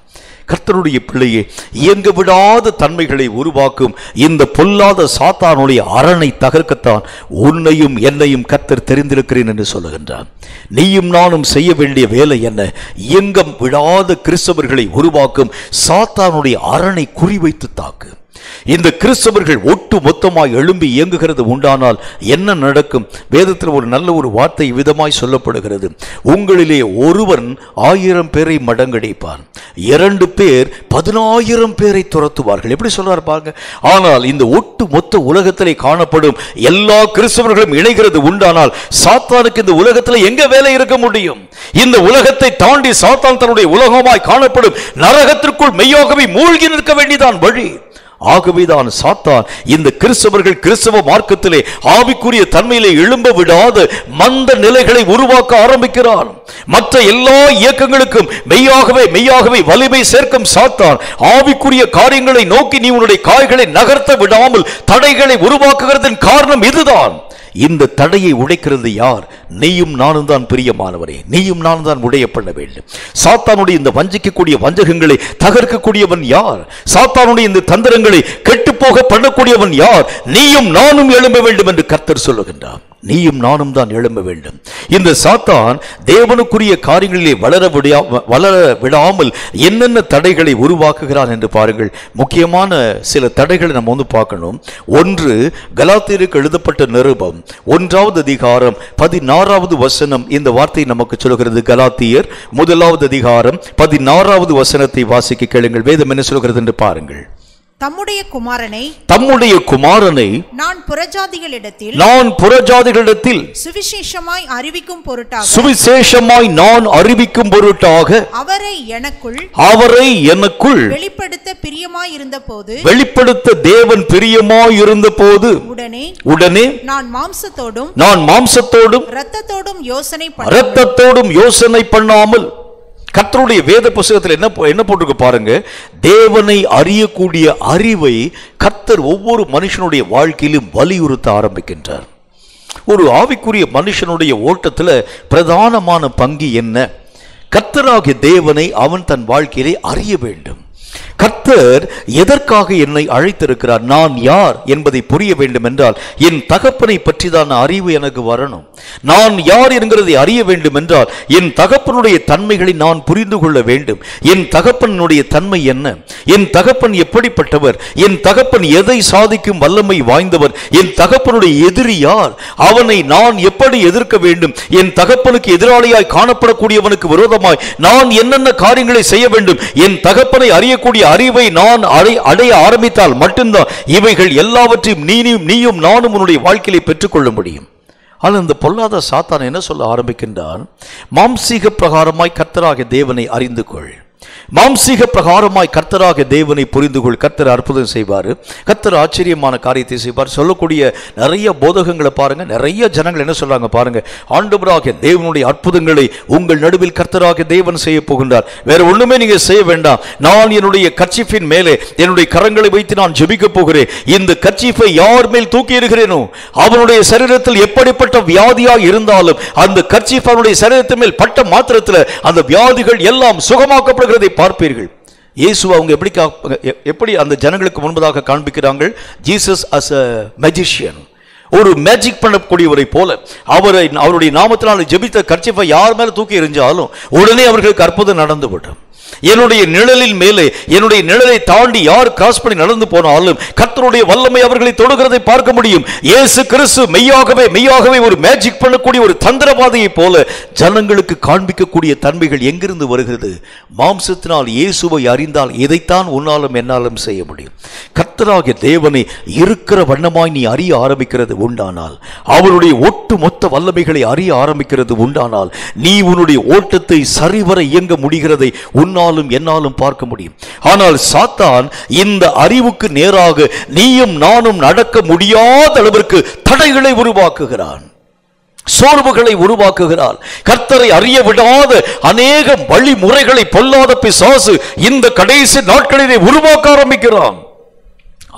கர்த்தருடைய பிள்ளையே இயங்க விடாத தன்மைகளை உருவாக்கும் இந்த பொல்லாத சாத்தானுடைய அரணை தகர்க்கத்தான் உன்னையும் என்னையும் கர்த்தர் தெரிந்திருக்கிறேன் என்று சொல்லுகின்றார் நீயும் நானும் செய்ய வேண்டிய வேலை என்ன இயங்கம் விடாத கிறிஸ்தவர்களை உருவாக்கும் சாத்தானுடைய அரணை குறிவைத்து தாக்கு இந்த கிறிஸ்தவர்கள் ஒட்டு மொத்தமாய் எழும்பி இயங்குகிறது உண்டானால் என்ன நடக்கும் வேதத்தில் ஒரு நல்ல ஒரு வார்த்தை விதமாய் சொல்லப்படுகிறது உங்களிலே ஒருவன் ஆயிரம் பேரை மடங்கடிப்பான் இரண்டு பேர் பதினாயிரம் பேரை துரத்துவார்கள் எப்படி சொல்றாரு பாருங்க ஆனால் இந்த ஒட்டு மொத்த உலகத்திலே காணப்படும் எல்லா கிறிஸ்தவர்களும் இணைகிறது உண்டானால் சாத்தானுக்கு இந்த உலகத்தில் எங்க வேலை இருக்க முடியும் இந்த உலகத்தை தாண்டி சாத்தான் தன்னுடைய உலகமாய் காணப்படும் நரகத்திற்குள் மெய்யாகவே மூழ்கி நிற்க வேண்டியதான் வழி ஆகவேதான் சாத்தான் இந்த கிறிஸ்தவர்கள் கிறிஸ்தவ மார்க்கத்திலே ஆவிக்குரிய தன்மையிலே எழும்ப விடாத மந்த நிலைகளை உருவாக்க ஆரம்பிக்கிறான் மற்ற எல்லா இயக்கங்களுக்கும் மெய்யாகவே மெய்யாகவே வலிமை சேர்க்கும் சாத்தான் ஆவிக்குரிய காரியங்களை நோக்கி நீ உன்னுடைய காய்களை நகர்த்த விடாமல் தடைகளை உருவாக்குகிறதன் காரணம் இதுதான் இந்த தடையை உடைக்கிறது யார் நீயும் நானும் தான் பிரியமானவரே நீயும் நானும் தான் உடைய பண்ண வேண்டும் சாத்தானுடைய இந்த வஞ்சிக்கக்கூடிய வஞ்சகங்களை தகர்க்கக்கூடியவன் யார் சாத்தானுடைய இந்த தந்திரங்களை கெட்டுப்போக பண்ணக்கூடியவன் யார் நீயும் நானும் எழும்ப வேண்டும் என்று கர்த்தர் சொல்லுகின்றார் நீயும் நானும் தான் எழும்ப வேண்டும் இந்த சாத்தான் தேவனுக்குரிய காரியங்களிலே வளர விடா வளர விடாமல் என்னென்ன தடைகளை உருவாக்குகிறான் என்று பாருங்கள் முக்கியமான சில தடைகளை நம்ம வந்து பார்க்கணும் ஒன்று கலாத்தியருக்கு எழுதப்பட்ட நிருபம் ஒன்றாவது அதிகாரம் பதினாறாவது வசனம் இந்த வார்த்தை நமக்கு சொல்கிறது கலாத்தியர் முதலாவது அதிகாரம் பதினாறாவது வசனத்தை வாசிக்க கேளுங்கள் வேதம் என்ன சொல்கிறது என்று பாருங்கள் தம்முடைய குமாரனை தம்முடைய குமாரனை நான் புறஜாதிகளிடத்தில் நான் புறஜாதிகளிடத்தில் சுவிசேஷமாய் அறிவிக்கும் பொருட்டாக சுவிசேஷமாய் நான் அறிவிக்கும் பொருட்டாக அவரை எனக்குள் அவரை எனக்குள் வெளிப்படுத்த பிரியமாய் இருந்தபோது வெளிப்படுத்த தேவன் பிரியமாய் இருந்த போது உடனே உடனே நான் மாம்சத்தோடும் நான் மாம்சத்தோடும் இரத்தத்தோடும் யோசனை பண்ண இரத்தத்தோடும் யோசனை பண்ணாமல் கர்த்தருடைய வேத புஸ்தகத்தில் என்ன போ- என்ன போட்டிருக்கு பாருங்க தேவனை அறியக்கூடிய அறிவை கர்த்தர் ஒவ்வொரு மனுஷனுடைய வாழ்க்கையிலும் வலியுறுத்த ஆரம்பிக்கின்றார் ஒரு ஆவிக்குரிய மனுஷனுடைய ஓட்டத்தில் பிரதானமான பங்கு என்ன கர்த்தராகிய தேவனை அவன் தன் வாழ்க்கையிலே அறிய வேண்டும் கர்த்தர் எதற்காக என்னை அழைத்திருக்கிறார் நான் யார் என்பதை புரிய வேண்டும் என்றால் என் தகப்பனை பற்றிதான அறிவு எனக்கு வரணும் நான் யார் என்கிறதை அறிய வேண்டும் என்றால் என் தகப்பனுடைய தன்மைகளை நான் புரிந்து கொள்ள வேண்டும் என் தகப்பனுடைய தன்மை என்ன என் தகப்பன் எப்படிப்பட்டவர் என் தகப்பன் எதை சாதிக்கும் வல்லமை வாய்ந்தவர் என் தகப்பனுடைய எதிரி யார் அவனை நான் எப்படி எதிர்க்க வேண்டும் என் தகப்பனுக்கு எதிராளியாய் காணப்படக்கூடியவனுக்கு விரோதமாய் நான் என்னென்ன காரியங்களை செய்ய வேண்டும் என் தகப்பனை அறியக்கூடிய அறிவை நான் அடை அடைய ஆரம்பித்தால் மட்டும்தான் இவைகள் எல்லாவற்றையும் நீயும் நீயும் நானும் உன்னுடைய வாழ்க்கையிலே பெற்றுக்கொள்ள முடியும் ஆனால் இந்த பொல்லாத சாத்தான் என்ன சொல்ல ஆரம்பிக்கின்றான் மாம்சீக பிரகாரமாய் கர்த்தராகிய தேவனை அறிந்து கொள் மாம்சீக பிரகாரமாய் கர்த்தராக தேவனை புரிந்து கொள் கர்த்தர் அற்புதம் செய்வார் கர்த்தர் ஆச்சரியமான காரியத்தை செய்வார் சொல்லக்கூடிய நிறைய போதகங்களை பாருங்க நிறைய ஜனங்கள் என்ன சொல்றாங்க பாருங்க ஆண்டவராகிய தேவனுடைய அற்புதங்களை உங்கள் நடுவில் கர்த்தராக தேவன் செய்ய போகின்றார் வேற ஒண்ணுமே நீங்க செய்ய வேண்டாம் நான் என்னுடைய கர்ச்சிஃபின் மேலே என்னுடைய கரங்களை வைத்து நான் ஜெபிக்க போகிறேன் இந்த கர்ச்சிஃபை யார் மேல் தூக்கி இருக்கிறேனோ அவனுடைய சரீரத்தில் எப்படிப்பட்ட வியாதியா இருந்தாலும் அந்த கர்ச்சிஃப் அவனுடைய சரீரத்தின் மேல் பட்ட மாத்திரத்தில் அந்த வியாதிகள் எல்லாம் சுகமாக்கப்படுகிறதை பார்ப்பீர்கள் இயேசு அவங்க எப்படி கா- எ- எப்படி அந்த ஜனங்களுக்கு முன்பதாக காண்பிக்கிறாங்க ஜீசஸ் அஸ் அ மெஜிஷியன் ஒரு மேஜிக் பண்ணக்கூடியவரை போல அவரை அவருடைய நாமத்தினால் ஜெபித்த கர்ச்சிஃபை யார் மேல தூக்கி எறிஞ்சாலும் உடனே அவர்களுக்கு அற்புதம் நடந்து விடும் என்னுடைய நிழலின் மேலே என்னுடைய நிழலை தாண்டி யார் கிராஸ் பண்ணி நடந்து போனாலும் கர்த்தருடைய வல்லமை அவர்களை தொடுகிறதை பார்க்க முடியும் இயேசு கிறிஸ்து மெய்யாகவே மெய்யாகவே ஒரு மேஜிக் பண்ணக்கூடிய ஒரு தந்திரவாதியை போல ஜனங்களுக்கு காண்பிக்கக்கூடிய தன்மைகள் எங்கிருந்து வருகிறது மாம்சத்தினால் இயேசுவை அறிந்தால் இதைத்தான் உன்னாலும் என்னாலும் செய்ய முடியும் கர்த்தராகிய தேவனை இருக்கிற வண்ணமாய் நீ அறிய ஆரம்பிக்கிறது உண்டானால் அவருடைய ஒட்டு மொத்த வல்லமைகளை அறிய ஆரம்பிக்கிறது உண்டானால் நீ உன்னுடைய ஓட்டத்தை சரிவர இயங்க முடிகிறதை உன்னாலும் என்னாலும் பார்க்க முடியும் ஆனால் சாத்தான் இந்த அறிவுக்கு நேராக நீயும் நானும் நடக்க முடியாத அளவிற்கு தடைகளை உருவாக்குகிறான் சோர்வுகளை உருவாக்குகிறார் கர்த்தரை அறிய விடாத அநேக வழிமுறைகளை பொல்லாத பிசாசு இந்த கடைசி நாட்களிலே உருவாக்க ஆரம்பிக்கிறான்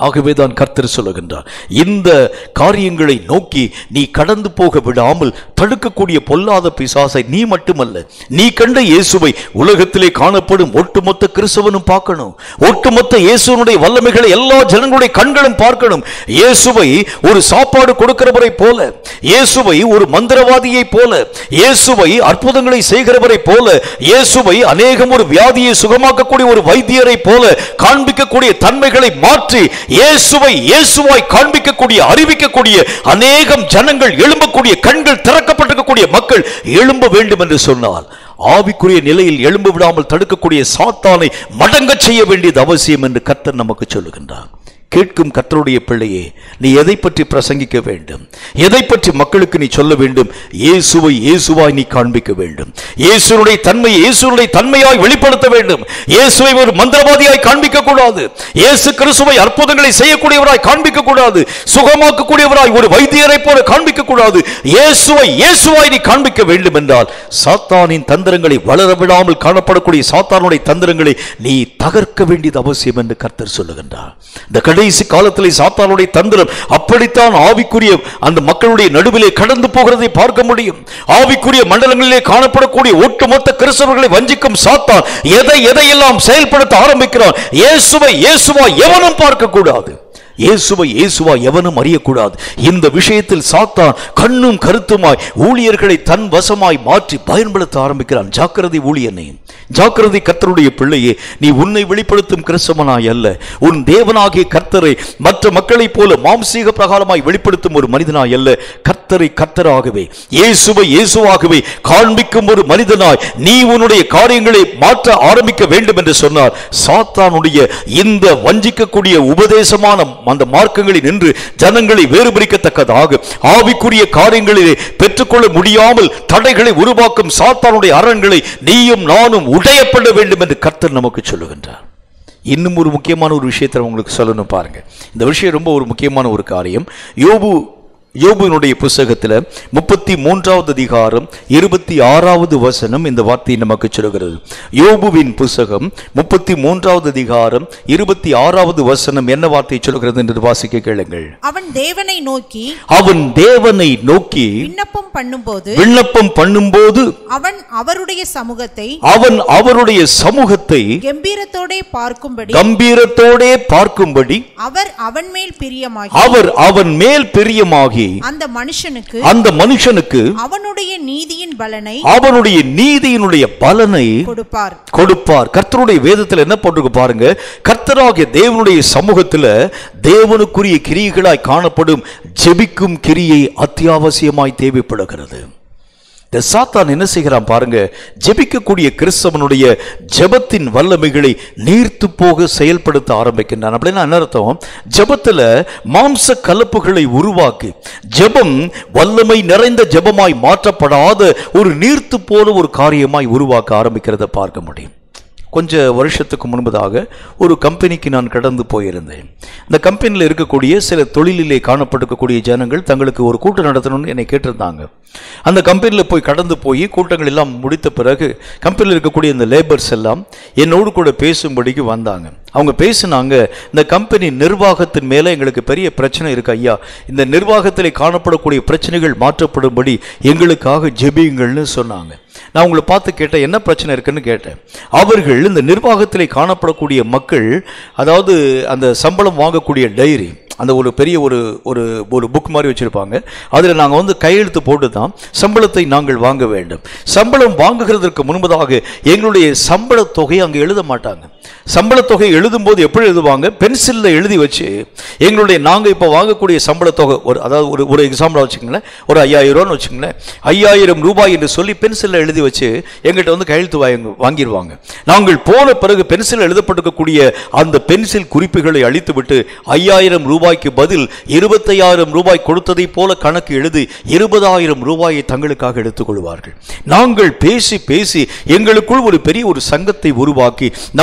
ஆகவே தான் கர்த்தர் சொல்லுகின்றார் இந்த காரியங்களை நோக்கி நீ கடந்து போக விடாமல் தடுக்கக்கூடிய பொல்லாத பிசாசை நீ மட்டுமல்ல நீ கண்ட இயேசுவை உலகத்திலே காணப்படும் ஒட்டுமொத்த கிறிஸ்தவனும் பார்க்கணும் ஒட்டுமொத்த இயேசுவனுடைய வல்லமைகளை எல்லா ஜனங்களுடைய கண்களும் பார்க்கணும் இயேசுவை ஒரு சாப்பாடு கொடுக்கிறவரை போல இயேசுவை ஒரு மந்திரவாதியை போல இயேசுவை அற்புதங்களை செய்கிறவரை போல இயேசுவை அநேகம் ஒரு வியாதியை சுகமாக்கக்கூடிய ஒரு வைத்தியரை போல காண்பிக்கக்கூடிய தன்மைகளை மாற்றி இயேசுவை இயேசுவாய் காண்பிக்கக்கூடிய அறிவிக்கக்கூடிய அநேகம் ஜனங்கள் எழும்பக்கூடிய கண்கள் திறக்கப்பட்டிருக்கக்கூடிய மக்கள் எழும்ப வேண்டும் என்று சொன்னால் ஆவிக்குரிய நிலையில் எழும்ப விடாமல் தடுக்கக்கூடிய சாத்தானை மடங்கச் செய்ய வேண்டியது அவசியம் என்று கர்த்தர் நமக்கு சொல்லுகின்றார் கேட்கும் கர்த்தருடைய பிள்ளையே நீ எதை பற்றி பிரசங்கிக்க வேண்டும் எதை பற்றி மக்களுக்கு நீ சொல்ல வேண்டும் இயேசுவை இயேசுவாய் நீ காண்பிக்க வேண்டும் இயேசுனுடைய தன்மை இயேசுனுடைய தன்மையாய் வெளிப்படுத்த வேண்டும் இயேசுவை ஒரு மந்திரவாதியாய் காண்பிக்க கூடாது இயேசு கிறிஸ்துவை அற்புதங்களை செய்யக்கூடியவராய் காண்பிக்க கூடாது சுகமாக்கக்கூடியவராய் ஒரு வைத்தியரை போல காண்பிக்க கூடாது இயேசுவை இயேசுவாய் நீ காண்பிக்க வேண்டும் என்றால் சாத்தானின் தந்திரங்களை வளர விடாமல் காணப்படக்கூடிய சாத்தானுடைய தந்திரங்களை நீ தகர்க்க வேண்டியது அவசியம் என்று கர்த்தர் சொல்லுகின்றார் இந்த கடைசி காலத்திலே சாத்தானுடைய தந்திரம் அப்படித்தான் ஆவிக்குரிய அந்த மக்களுடைய நடுவிலே கடந்து போகிறதை பார்க்க முடியும் ஆவிக்குரிய மண்டலங்களிலே காணப்படக்கூடிய ஒட்டுமொத்த கிறிஸ்தவர்களை வஞ்சிக்கும் சாத்தான் எதை எதையெல்லாம் செயல்படுத்த ஆரம்பிக்கிறான் இயேசுவை இயேசுவா எவனும் பார்க்க கூடாது இயேசுவை இயேசுவா எவனும் அறியக்கூடாது இந்த விஷயத்தில் சாத்தான் கண்ணும் கருத்துமாய் ஊழியர்களை தன் வசமாய் மாற்றி பயன்படுத்த ஆரம்பிக்கிறான் ஜாக்கிரதை ஊழியனை ஜாக்கிரதை கர்த்தருடைய பிள்ளையே நீ உன்னை வெளிப்படுத்தும் கிறிஸ்தவனாய் அல்ல உன் தேவனாகிய கர்த்தரை மற்ற மக்களைப் போல மாம்சீக பிரகாரமாய் வெளிப்படுத்தும் ஒரு மனிதனாய் அல்ல கர்த்தரை கர்த்தராகவே இயேசுவை இயேசுவாகவே காண்பிக்கும் ஒரு மனிதனாய் நீ உன்னுடைய காரியங்களை மாற்ற ஆரம்பிக்க வேண்டும் என்று சொன்னார் சாத்தானுடைய இந்த வஞ்சிக்கக்கூடிய உபதேசமான அந்த மார்க்கங்களில் நின்று ஜனங்களை வேறுபிரிக்கத்தக்கதாக ஆவிக்குரிய காரியங்களிலே பெற்றுக்கொள்ள முடியாமல் தடைகளை உருவாக்கும் சாத்தானுடைய அரண்களை நீயும் நானும் உடையப்பட வேண்டும் என்று கர்த்தர் நமக்கு சொல்லுகின்றார் இன்னும் ஒரு முக்கியமான ஒரு விஷயத்தை நான் உங்களுக்கு சொல்லணும் பாருங்க இந்த விஷயம் ரொம்ப ஒரு முக்கியமான ஒரு காரியம் யோபு யோபுவினுடைய புஸ்தகத்தில் முப்பத்தி மூன்றாவது அதிகாரம் இருபத்தி ஆறாவது வசனம் இந்த வார்த்தையை நமக்கு சொல்கிறது யோபுவின் புஸ்தகம் முப்பத்தி மூன்றாவது அதிகாரம் இருபத்தி ஆறாவது வசனம் என்ன வார்த்தை சொல்கிறது என்று வாசிக்க கேளுங்கள் அவன் தேவனை நோக்கி அவன் தேவனை நோக்கி விண்ணப்பம் பண்ணும்போது விண்ணப்பம் பண்ணும்போது அவன் அவருடைய சமூகத்தை அவன் அவருடைய சமூகத்தை கம்பீரத்தோடே பார்க்கும்படி கம்பீரத்தோடே பார்க்கும்படி அவர் அவன் மேல் பிரியமாகி அவர் அவன் மேல் பிரியமாகி அந்த மனுஷனுக்கு அந்த மனுஷனுக்கு அவனுடைய நீதியின் பலனை அவனுடைய நீதியினுடைய பலனை கொடுப்பார் கொடுப்பார் கர்த்தருடைய வேதத்தில் என்ன போட்டிருக்கு பாருங்க கர்த்தராகிய தேவனுடைய சமூகத்தில் தேவனுக்குரிய கிரியைகளாய் காணப்படும் ஜெபிக்கும் கிரியை அத்தியாவசியமாய் தேவைப்படுகிறது இந்த சாத்தான் என்ன செய்கிறான் பாருங்க ஜெபிக்கக்கூடிய கிறிஸ்தவனுடைய ஜெபத்தின் வல்லமைகளை நீர்த்து போக செயல்படுத்த ஆரம்பிக்கின்றான் அப்படின்னா என்ன அர்த்தம் ஜெபத்துல மாம்ச கலப்புகளை உருவாக்கி ஜெபம் வல்லமை நிறைந்த ஜெபமாய் மாற்றப்படாத ஒரு நீர்த்து போல ஒரு காரியமாய் உருவாக்க ஆரம்பிக்கிறத பார்க்க முடியும் கொஞ்ச வருஷத்துக்கு முன்பதாக ஒரு கம்பெனிக்கு நான் கடந்து போயிருந்தேன் இந்த கம்பெனியில் இருக்கக்கூடிய சில தொழிலிலே காணப்பட்டிருக்கக்கூடிய ஜனங்கள் தங்களுக்கு ஒரு கூட்டம் நடத்தணும்னு என்னை கேட்டிருந்தாங்க அந்த கம்பெனியில் போய் கடந்து போய் கூட்டங்கள் எல்லாம் முடித்த பிறகு கம்பெனியில் இருக்கக்கூடிய இந்த லேபர்ஸ் எல்லாம் என்னோடு கூட பேசும்படிக்கு வந்தாங்க அவங்க பேசினாங்க இந்த கம்பெனி நிர்வாகத்தின் மேலே எங்களுக்கு பெரிய பிரச்சனை இருக்கு ஐயா இந்த நிர்வாகத்தில் காணப்படக்கூடிய பிரச்சனைகள் மாற்றப்படும்படி எங்களுக்காக ஜெபியுங்கள்னு சொன்னாங்க நான் உங்களை பார்த்து கேட்டேன் என்ன பிரச்சனை இருக்குன்னு கேட்டேன் அவர்கள் இந்த நிர்வாகத்திலே காணப்படக்கூடிய மக்கள் அதாவது அந்த சம்பளம் வாங்கக்கூடிய டைரி அந்த ஒரு பெரிய ஒரு ஒரு ஒரு புக் மாதிரி வச்சுருப்பாங்க அதில் நாங்கள் வந்து கையெழுத்து போட்டு தான் சம்பளத்தை நாங்கள் வாங்க வேண்டும் சம்பளம் வாங்குகிறதற்கு முன்பதாக எங்களுடைய சம்பள தொகையை அங்கே எழுத மாட்டாங்க சம்பள தொகை எழுதும்போது எப்படி எழுதுவாங்க பென்சிலில் எழுதி வச்சு எங்களுடைய நாங்கள் இப்போ வாங்கக்கூடிய சம்பள தொகை ஒரு அதாவது ஒரு ஒரு எக்ஸாம்பிளாக வச்சுக்கங்களேன் ஒரு ஐயாயிரம் ரூபான்னு வச்சுக்கங்களேன் ஐயாயிரம் ரூபாய் என்று சொல்லி பென்சிலில் எழுதி வச்சு எங்கிட்ட வந்து கையெழுத்து வாங்க வாங்கிடுவாங்க நாங்கள் போன பிறகு பென்சில் எழுதப்பட்டிருக்கக்கூடிய அந்த பென்சில் குறிப்புகளை அழித்துவிட்டு ஐயாயிரம் ரூபாய்க்கு பதில் இருபத்தையாயிரம் ரூபாய் கொடுத்ததை போல கணக்கு எழுதி இருபதாயிரம் ரூபாயை தங்களுக்காக எடுத்துக்கொள்வார்கள் நாங்கள் பேசி பேசி எங்களுக்குள் ஒரு பெரிய ஒரு சங்கத்தை உருவாக்கி நம்முடைய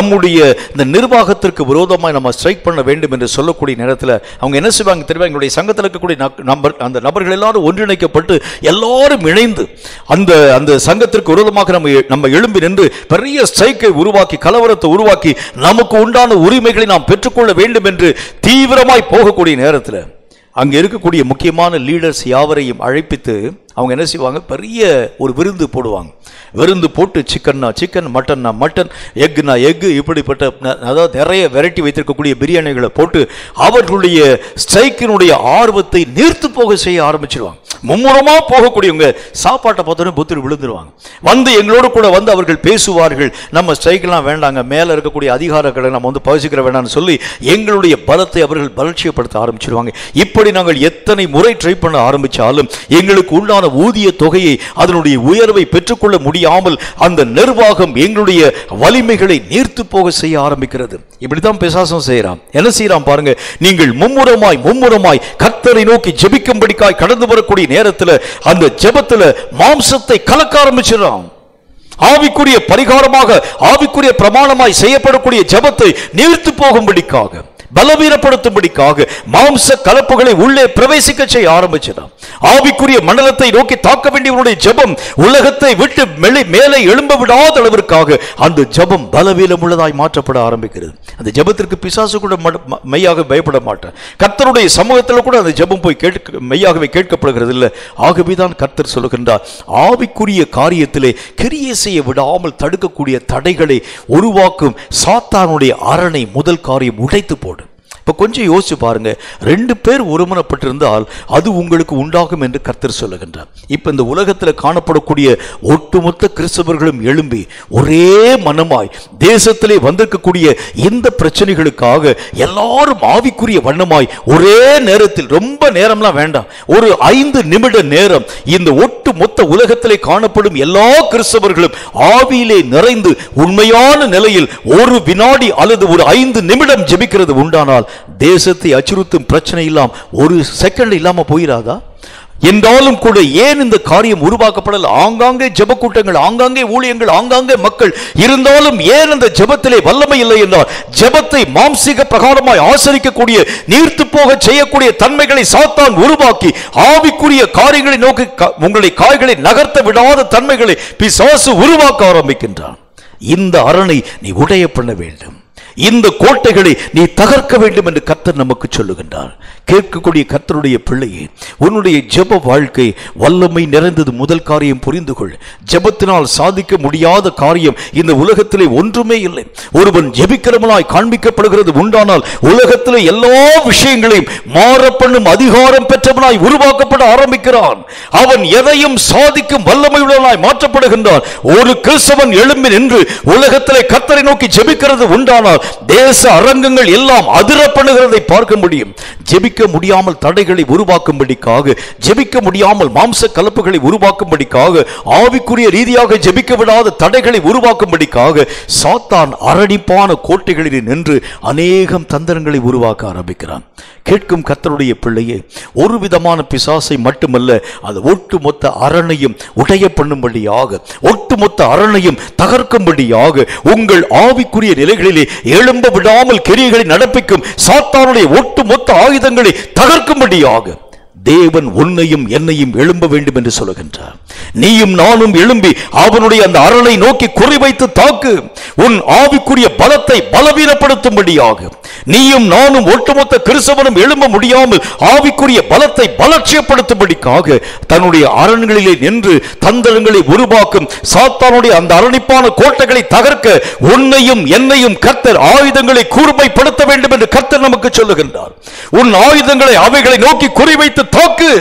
இந்த நிர்வாகத்திற்கு விரோதமாய் நம்ம ஸ்ட்ரைக் பண்ண வேண்டும் என்று சொல்லக்கூடிய நேரத்தில் அவங்க என்ன செய்வாங்க தெரியுமா எங்களுடைய சங்கத்தில் இருக்கக்கூடிய நக்- நபர் அந்த நபர்கள் எல்லாரும் ஒன்றிணைக்கப்பட்டு எல்லாரும் இணைந்து அந்த அந்த சங்கத்திற்கு விரோதமாக நம்ம எ- நம்ம எழும்பி நின்று பெரிய ஸ்ட்ரைக்கை உருவாக்கி கலவரத்தை உருவாக்கி நமக்கு உண்டான உரிமைகளை நாம் பெற்றுக்கொள்ள வேண்டும் என்று தீவிரமாய் போகக்கூடிய நேரத்தில் அங்க இருக்கக்கூடிய முக்கியமான லீடர்ஸ் யாவரையும் அழைப்பித்து அவங்க என்ன செய்வாங்க பெரிய ஒரு விருந்து போடுவாங்க விருந்து போட்டு சிக்கன்னா சிக்கன் மட்டன்னா மட்டன் எக்குனா எக்கு இப்படிப்பட்ட ந- அதாவது நிறைய வெரைட்டி வைத்திருக்கக்கூடிய பிரியாணிகளை போட்டு அவர்களுடைய ஸ்ட்ரைக்கினுடைய ஆர்வத்தை நீர்த்து போக செய்ய ஆரம்பிச்சிருவாங்க மும்முரமா போகக்கூடியவங்க சாப்பாட்டை பார்த்தோன்னே புத்திரி விழுந்துருவாங்க வந்து எங்களோட கூட வந்து அவர்கள் பேசுவார்கள் நம்ம ஸ்ட்ரைக்கெல்லாம் வேண்டாங்க மேலே இருக்கக்கூடிய அதிகாரங்களை நம்ம வந்து பகிர்ச்சிக்கிற வேண்டாம்னு சொல்லி எங்களுடைய பலத்தை அவர்கள் பலட்சியப்படுத்த ஆரம்பிச்சிருவாங்க இப்படி நாங்கள் எத்தனை முறை ட்ரை பண்ண ஆரம்பிச்சாலும் எங்களுக்கு உண்டான ஊதிய தொகையை அதனுடைய உயர்வை பெற்றுக்கொள்ள முடியாமல் அந்த நிர்வாகம் எங்களுடைய வலிமைகளை நீர்த்து போக செய்ய ஆரம்பிக்கிறது இப்படித்தான் பிசாசம் செய்யறான் என்ன செய்யறான் பாருங்க நீங்கள் மும்முரமாய் மும்முரமாய் கர்த்தரை நோக்கி ஜெபிக்கும்படிக்காய் கடந்து வரக்கூடிய நேரத்துல அந்த ஜெபத்துல மாம்சத்தை கலக்க ஆரம்பிச்சிடறான் ஆவிக்குரிய பரிகாரமாக ஆவிக்குரிய பிரமாணமாய் செய்யப்படக்கூடிய ஜெபத்தை நீர்த்து போகும்படிக்காக பலவீனப்படுத்தும்படிக்காக மாம்ச கலப்புகளை உள்ளே பிரவேசிக்க செய்ய ஆரம்பிச்சிடான் ஆவிக்குரிய மண்டலத்தை நோக்கி தாக்க வேண்டியவருடைய ஜெபம் உலகத்தை விட்டு மெளி மேலே எழும்ப விடாத அளவிற்காக அந்த ஜெபம் பலவீனம் உள்ளதாய் மாற்றப்பட ஆரம்பிக்கிறது அந்த ஜெபத்திற்கு பிசாசு கூட மட- ம- மெய்யாக பயப்பட மாட்டான் கர்த்தருடைய சமூகத்தில் கூட அந்த ஜெபம் போய் கேட்க மெய்யாகவே கேட்கப்படுகிறது இல்லை ஆகவேதான் கர்த்தர் சொல்லுகின்றார் ஆவிக்குரிய காரியத்திலே கிரியை செய்ய விடாமல் தடுக்கக்கூடிய தடைகளை உருவாக்கும் சாத்தானுடைய அரணை முதல் காரியம் உடைத்து போடு இப்ப கொஞ்சம் யோசிச்சு பாருங்க ரெண்டு பேர் ஒருமனப்பட்டிருந்தால் அது உங்களுக்கு உண்டாகும் என்று கர்த்தர் சொல்லுகின்றார் இப்ப இந்த உலகத்தில் காணப்படக்கூடிய ஒட்டுமொத்த கிறிஸ்தவர்களும் எழும்பி ஒரே மனமாய் தேசத்திலே வந்திருக்கக்கூடிய இந்த பிரச்சனைகளுக்காக எல்லாரும் ஆவிக்குரிய வண்ணமாய் ஒரே நேரத்தில் ரொம்ப நேரம்லாம் வேண்டாம் ஒரு ஐந்து நிமிட நேரம் இந்த ஒட்டு மொத்த உலகத்திலே காணப்படும் எல்லா கிறிஸ்தவர்களும் ஆவியிலே நிறைந்து உண்மையான நிலையில் ஒரு வினாடி அல்லது ஒரு ஐந்து நிமிடம் ஜெபிக்கிறது உண்டானால் தேசத்தை அச்சுறுத்தும் பிரச்சனை இல்லாம் ஒரு செகண்ட் இல்லாம போயிராதா என்றாலும் கூட ஏன் இந்த காரியம் உருவாக்கப்படல ஆங்காங்கே ஜெப கூட்டங்கள் ஆங்காங்கே ஊழியங்கள் ஆங்காங்கே மக்கள் இருந்தாலும் ஏன் அந்த ஜெபத்திலே வல்லமை இல்லை என்றால் ஜெபத்தை மாம்சீக பிரகாரமாய் ஆசரிக்கக்கூடிய நீர்த்து போக செய்யக்கூடிய தன்மைகளை சாத்தான் உருவாக்கி ஆவிக்குரிய காரியங்களை நோக்கி கா- உங்களை காய்களை நகர்த்த விடாத தன்மைகளை பிசாசு உருவாக்க ஆரம்பிக்கின்றான் இந்த அரணை நீ உடைய பண்ண வேண்டும் இந்த கோட்டைகளை நீ தகர்க்க வேண்டும் என்று கர்த்தர் நமக்கு சொல்லுகின்றார் கேட்கக்கூடிய கர்த்தருடைய பிள்ளையே உன்னுடைய ஜெப வாழ்க்கை வல்லமை நிறைந்தது முதல் காரியம் புரிந்து கொள் ஜெபத்தினால் சாதிக்க முடியாத காரியம் இந்த உலகத்திலே ஒன்றுமே இல்லை ஒருவன் ஜெபிக்கிறவனாய் காண்பிக்கப்படுகிறது உண்டானால் உலகத்திலே எல்லா விஷயங்களையும் மாறப்பண்ணும் அதிகாரம் பெற்றவனாய் உருவாக்கப்பட ஆரம்பிக்கிறான் அவன் எதையும் சாதிக்கும் வல்லமையுள்ளவனாய் மாற்றப்படுகின்றான் ஒரு கிறிஸ்தவன் எழும்பி நின்று உலகத்திலே கர்த்தரை நோக்கி ஜெபிக்கிறது உண்டானால் தேச அரங்கங்கள் எல்லாம் அதிர பண்ணுகிறதை பார்க்க முடியும் ஜெபிக்க முடியாமல் தடைகளை உருவாக்கும்படிக்காக ஜெபிக்க முடியாமல் மாம்ச கலப்புகளை உருவாக்கும்படிக்காக ஆவிக்குரிய ரீதியாக ஜெபிக்க விடாத தடைகளை உருவாக்கும்படிக்காக சாத்தான் அரணிப்பான கோட்டைகளில் நின்று அநேகம் தந்திரங்களை உருவாக்க ஆரம்பிக்கிறான் கேட்கும் கர்த்தருடைய பிள்ளையே ஒரு விதமான பிசாசை மட்டுமல்ல அது ஒட்டுமொத்த அரணையும் உடைய பண்ணும்படியாக ஒட்டுமொத்த அரணையும் தகர்க்கும்படியாக உங்கள் ஆவிக்குரிய நிலைகளிலே எழும்ப விடாமல் கிரியைகளை நடப்பிக்கும் சாத்தானுடைய ஒட்டுமொத்த ஆயுதங்களை தகர்க்கும்படியாக தேவன் உன்னையும் என்னையும் எழும்ப வேண்டும் என்று சொல்லுகின்றார் நீயும் நானும் எழும்பி அவனுடைய அந்த அரணை நோக்கி குறிவைத்து தாக்கு உன் ஆவிக்குரிய பலத்தை பலவீனப்படுத்தும்படியாக நீயும் நானும் ஒட்டுமொத்த கிறிஸ்தவனும் எழும்ப முடியாமல் ஆவிக்குரிய பலத்தை பலட்சியப்படுத்தும்படிக்காக தன்னுடைய அரண்களிலே நின்று தந்திரங்களை உருவாக்கும் சாத்தானுடைய அந்த அரணிப்பான கோட்டைகளை தகர்க்க உன்னையும் என்னையும் கர்த்தர் ஆயுதங்களை கூர்மைப்படுத்த வேண்டும் என்று கர்த்தர் நமக்கு சொல்லுகின்றார் உன் ஆயுதங்களை அவைகளை நோக்கி குறிவைத்து தாக்கு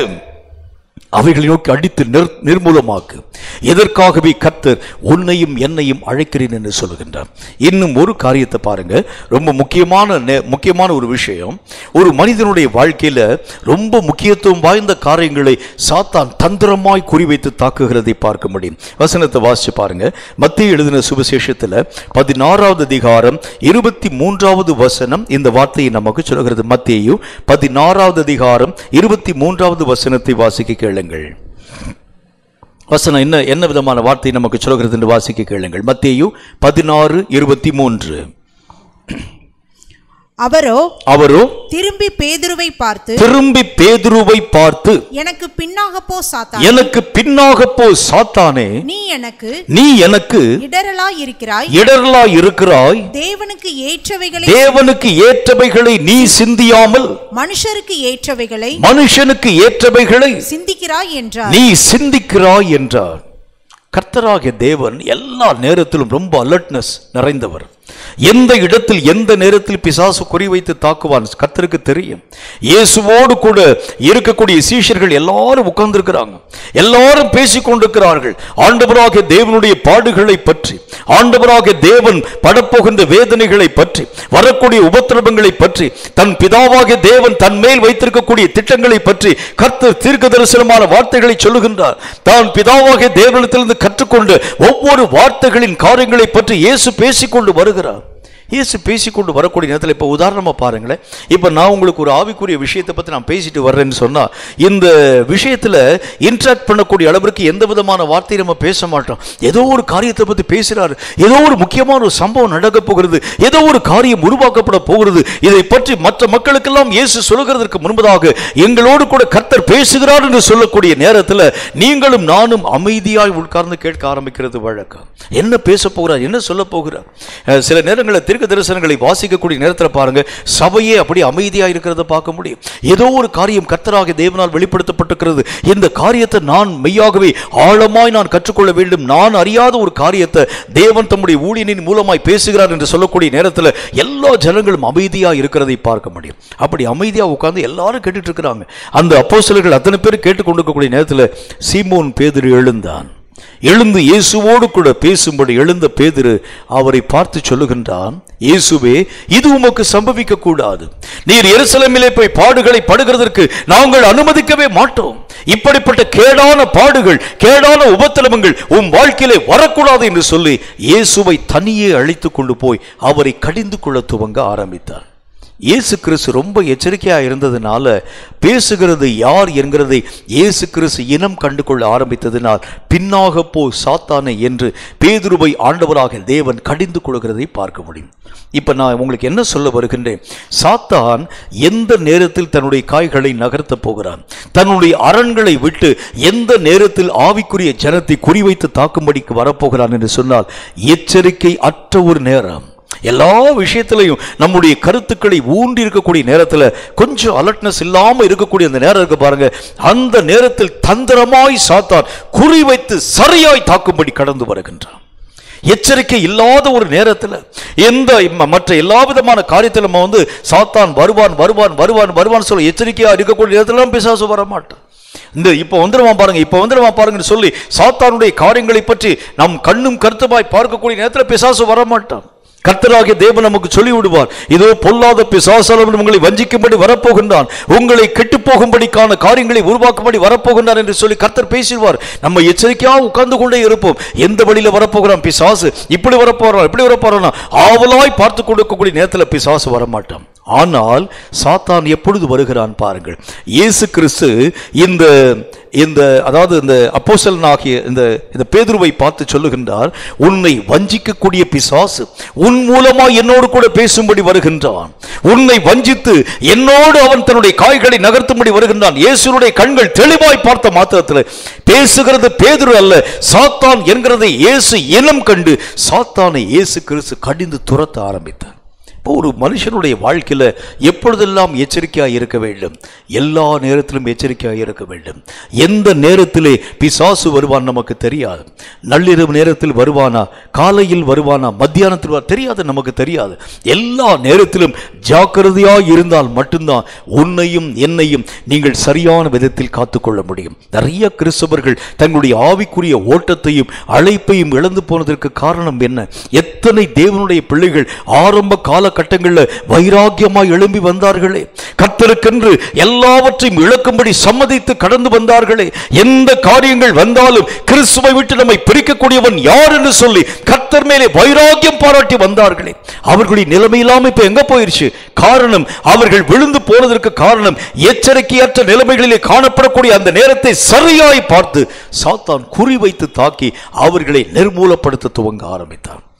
அவைகளை நோக்கி அடித்து நிர் நிர்மூலமாக்கு எதற்காகவே கர்த்தர் உன்னையும் என்னையும் அழைக்கிறேன் என்று சொல்லுகின்றார் இன்னும் ஒரு காரியத்தை பாருங்க ரொம்ப முக்கியமான நே- முக்கியமான ஒரு விஷயம் ஒரு மனிதனுடைய வாழ்க்கையில ரொம்ப முக்கியத்துவம் வாய்ந்த காரியங்களை சாத்தான் தந்திரமாய் குறிவைத்து தாக்குகிறதை பார்க்க முடியும் வசனத்தை வாசிச்சு பாருங்க மத்திய எழுதின சுவிசேஷத்துல பதினாறாவது அதிகாரம் இருபத்தி மூன்றாவது வசனம் இந்த வார்த்தையை நமக்கு சொல்கிறது மத்தேயு பதினாறாவது அதிகாரம் இருபத்தி மூன்றாவது வசனத்தை வாசிக்க கேளுங்கள் வசனம் என்ன என்ன விதமான வார்த்தை நமக்கு சொல்கிறது என்று வாசிக்க கேளுங்கள் மத்தேயு பதினாறு இருபத்தி மூன்று அவரோ அவரோ திரும்பி பேதுருவை பார்த்து திரும்பி பேதுருவை பார்த்து எனக்கு பின்னாக போ சாத்தா எனக்கு பின்னாக போ சாத்தானே நீ எனக்கு நீ எனக்கு இடரலா இருக்கிறாய் இடரலா இருக்கிறாய் தேவனுக்கு ஏற்றவைகளை தேவனுக்கு ஏற்றவைகளை நீ சிந்தியாமல் மனுஷருக்கு ஏற்றவைகளை மனுஷனுக்கு ஏற்றவைகளை சிந்திக்கிறாய் என்றார் நீ சிந்திக்கிறாய் என்றார் கர்த்தராகிய தேவன் எல்லா நேரத்திலும் ரொம்ப அலர்ட்னஸ் நிறைந்தவர் எந்த இடத்தில் எந்த நேரத்தில் பிசாசு குறிவைத்து தாக்குவான் கர்த்தருக்கு தெரியும் இயேசுவோடு கூட இருக்கக்கூடிய சீஷர்கள் எல்லாரும் உட்கார்ந்திருக்கிறாங்க எல்லாரும் பேசிக் கொண்டிருக்கிறார்கள் ஆண்டவராகிய தேவனுடைய பாடுகளை பற்றி ஆண்டவராகிய தேவன் படப்போகின்ற வேதனைகளை பற்றி வரக்கூடிய உபத்திரவங்களை பற்றி தன் பிதாவாகிய தேவன் தன் மேல் வைத்திருக்கக்கூடிய திட்டங்களை பற்றி கர்த்தர் தீர்க்க தரிசனமான வார்த்தைகளை சொல்லுகின்றார் தான் பிதாவாகிய தேவனிடத்திலிருந்து கற்றுக்கொண்டு ஒவ்வொரு வார்த்தைகளின் காரியங்களை பற்றி இயேசு பேசிக்கொண்டு வருகிறார் இயேசு பேசிக்கொண்டு வரக்கூடிய நேரத்தில் இப்போ உதாரணமாக பாருங்களேன் இப்போ நான் உங்களுக்கு ஒரு ஆவிக்குரிய விஷயத்தை பற்றி நான் பேசிட்டு வர்றேன்னு சொன்னால் இந்த விஷயத்தில் இன்ட்ராக்ட் பண்ணக்கூடிய அளவிற்கு எந்த விதமான வார்த்தையும் நம்ம பேச மாட்டோம் ஏதோ ஒரு காரியத்தை பற்றி பேசுகிறாரு ஏதோ ஒரு முக்கியமான ஒரு சம்பவம் நடக்க போகிறது ஏதோ ஒரு காரியம் உருவாக்கப்பட போகிறது இதை பற்றி மற்ற மக்களுக்கெல்லாம் இயேசு சொல்லுகிறதற்கு முன்பதாக எங்களோடு கூட கர்த்தர் பேசுகிறார் என்று சொல்லக்கூடிய நேரத்தில் நீங்களும் நானும் அமைதியாய் உட்கார்ந்து கேட்க ஆரம்பிக்கிறது வழக்கம் என்ன பேச போகிறார் என்ன சொல்ல போகிறார் அஹ் சில நேரங்களில் தீர்க்க தரிசனங்களை வாசிக்கக்கூடிய நேரத்தில் பாருங்க சபையே அப்படி அமைதியாக இருக்கிறத பார்க்க முடியும் ஏதோ ஒரு காரியம் கர்த்தராக தேவனால் வெளிப்படுத்தப்பட்டிருக்கிறது இந்த காரியத்தை நான் மெய்யாகவே ஆழமாய் நான் கற்றுக்கொள்ள வேண்டும் நான் அறியாத ஒரு காரியத்தை தேவன் தம்முடைய ஊழியனின் மூலமாய் பேசுகிறார் என்று சொல்லக்கூடிய நேரத்தில் எல்லா ஜனங்களும் அமைதியாக இருக்கிறதை பார்க்க முடியும் அப்படி அமைதியாக உட்கார்ந்து எல்லாரும் கேட்டுட்டு இருக்கிறாங்க அந்த அப்போஸ்தலர்கள் அத்தனை பேர் கேட்டுக்கொண்டிருக்கக்கூடிய நேரத்தில் சீமோன் பேதுரு எழுந்தான் எழுந்து இயேசுவோடு கூட பேசும்படி எழுந்த பேதுரு அவரை பார்த்து சொல்லுகின்றான் இயேசுவே இது உமக்கு சம்பவிக்க கூடாது நீர் எருசலேமிலே போய் பாடுகளை படுகிறதற்கு நாங்கள் அனுமதிக்கவே மாட்டோம் இப்படிப்பட்ட கேடான பாடுகள் கேடான உபத்திரவங்கள் உம் வாழ்க்கையிலே வரக்கூடாது என்று சொல்லி இயேசுவை தனியே அழைத்து கொண்டு போய் அவரை கடிந்து கொள்ள துவங்க ஆரம்பித்தார் இயேசு கிறிஸ்து ரொம்ப எச்சரிக்கையாக இருந்ததுனால பேசுகிறது யார் என்கிறதை இயேசு கிறிஸ்து இனம் கண்டு கொள்ள ஆரம்பித்ததினால் பின்னாக போ சாத்தானே என்று பேதுருவை ஆண்டவராக தேவன் கடிந்து கொள்கிறதை பார்க்க முடியும் இப்ப நான் உங்களுக்கு என்ன சொல்ல வருகின்றேன் சாத்தான் எந்த நேரத்தில் தன்னுடைய காய்களை நகர்த்த போகிறான் தன்னுடைய அரண்களை விட்டு எந்த நேரத்தில் ஆவிக்குரிய ஜனத்தை குறிவைத்து தாக்கும்படிக்கு வரப்போகிறான் என்று சொன்னால் எச்சரிக்கை அற்ற ஒரு நேரம் எல்லா விஷயத்திலையும் நம்முடைய கருத்துக்களை ஊன்றி இருக்கக்கூடிய நேரத்தில் கொஞ்சம் அலர்ட்னஸ் இல்லாம இருக்கக்கூடிய அந்த நேரம் இருக்கு பாருங்க அந்த நேரத்தில் தந்திரமாய் சாத்தான் குறிவைத்து சரியாய் தாக்கும்படி கடந்து வருகின்றான் எச்சரிக்கை இல்லாத ஒரு நேரத்தில் எந்த ம- மற்ற எல்லா விதமான காரியத்தில் நம்ம வந்து சாத்தான் வருவான் வருவான் வருவான் வருவான் சொல்ல எச்சரிக்கையா இருக்கக்கூடிய நேரத்தில் பிசாசு வர மாட்டான் இந்த இப்போ வந்துடுவான் பாருங்க இப்போ வந்துடுவான் பாருங்கன்னு சொல்லி சாத்தானுடைய காரியங்களை பற்றி நம் கண்ணும் கருத்துமாய் பார்க்கக்கூடிய நேரத்தில் பிசாசு வர மாட்டான் கர்த்தராகிய தேவன் நமக்கு சொல்லி விடுவார் இதோ பொல்லாத பிசாசாலும் உங்களை வஞ்சிக்கும்படி வரப்போகின்றான் உங்களை கெட்டு போகும்படிக்கான காரியங்களை உருவாக்கும்படி வரப்போகின்றான் என்று சொல்லி கர்த்தர் பேசிடுவார் நம்ம எச்சரிக்கையா உட்கார்ந்து கொண்டே இருப்போம் எந்த வழியில வரப்போகிறான் பிசாசு இப்படி வரப்போறான் இப்படி வரப்போறான் ஆவலாய் பார்த்து கொடுக்கக்கூடிய நேரத்தில் பிசாசு வரமாட்டான் ஆனால் சாத்தான் எப்பொழுது வருகிறான் பாருங்கள் இயேசு கிறிஸ்து இந்த இந்த அதாவது இந்த அப்போஸ்தலனாகிய இந்த இந்த பேதுருவை பார்த்து சொல்லுகின்றார் உன்னை வஞ்சிக்கக்கூடிய பிசாசு உன் மூலமா என்னோடு கூட பேசும்படி வருகின்றான் உன்னை வஞ்சித்து என்னோடு அவன் தன்னுடைய காய்களை நகர்த்தும்படி வருகின்றான் இயேசுனுடைய கண்கள் தெளிவாய் பார்த்த மாத்திரத்தில் பேசுகிறது பேதுரு அல்ல சாத்தான் என்கிறதை இயேசு இனம் கண்டு சாத்தானை இயேசு கிறிஸ்து கடிந்து துரத்த ஆரம்பித்தார் இப்போ ஒரு மனுஷனுடைய வாழ்க்கையில் எப்பொழுதெல்லாம் எச்சரிக்கையாக இருக்க வேண்டும் எல்லா நேரத்திலும் எச்சரிக்கையாக இருக்க வேண்டும் எந்த நேரத்திலே பிசாசு வருவான் நமக்கு தெரியாது நள்ளிரவு நேரத்தில் வருவானா காலையில் வருவானா மத்தியானத்தில் வா தெரியாது நமக்கு தெரியாது எல்லா நேரத்திலும் ஜாக்கிரதையாக இருந்தால் மட்டும்தான் உன்னையும் என்னையும் நீங்கள் சரியான விதத்தில் காத்துக்கொள்ள முடியும் நிறைய கிறிஸ்தவர்கள் தங்களுடைய ஆவிக்குரிய ஓட்டத்தையும் அழைப்பையும் இழந்து போனதற்கு காரணம் என்ன எத்தனை தேவனுடைய பிள்ளைகள் ஆரம்ப காலகட்டங்களில் வைராக்கியமாய் எழும்பி வந்தார்களே கர்த்தருக்கென்று எல்லாவற்றையும் இழக்கும்படி சம்மதித்து கடந்து வந்தார்களே எந்த காரியங்கள் வந்தாலும் கிறிஸ்துவை விட்டு நம்மை பிரிக்கக்கூடியவன் யார் என்று சொல்லி கர்த்தர் மேலே வைராக்கியம் பாராட்டி வந்தார்களே அவர்களுடைய நிலைமை இல்லாம இப்ப எங்க போயிருச்சு காரணம் அவர்கள் விழுந்து போனதற்கு காரணம் எச்சரிக்கையற்ற நிலைமைகளிலே காணப்படக்கூடிய அந்த நேரத்தை சரியாய் பார்த்து சாத்தான் குறிவைத்து தாக்கி அவர்களை நிர்மூலப்படுத்த துவங்க ஆரம்பித்தான்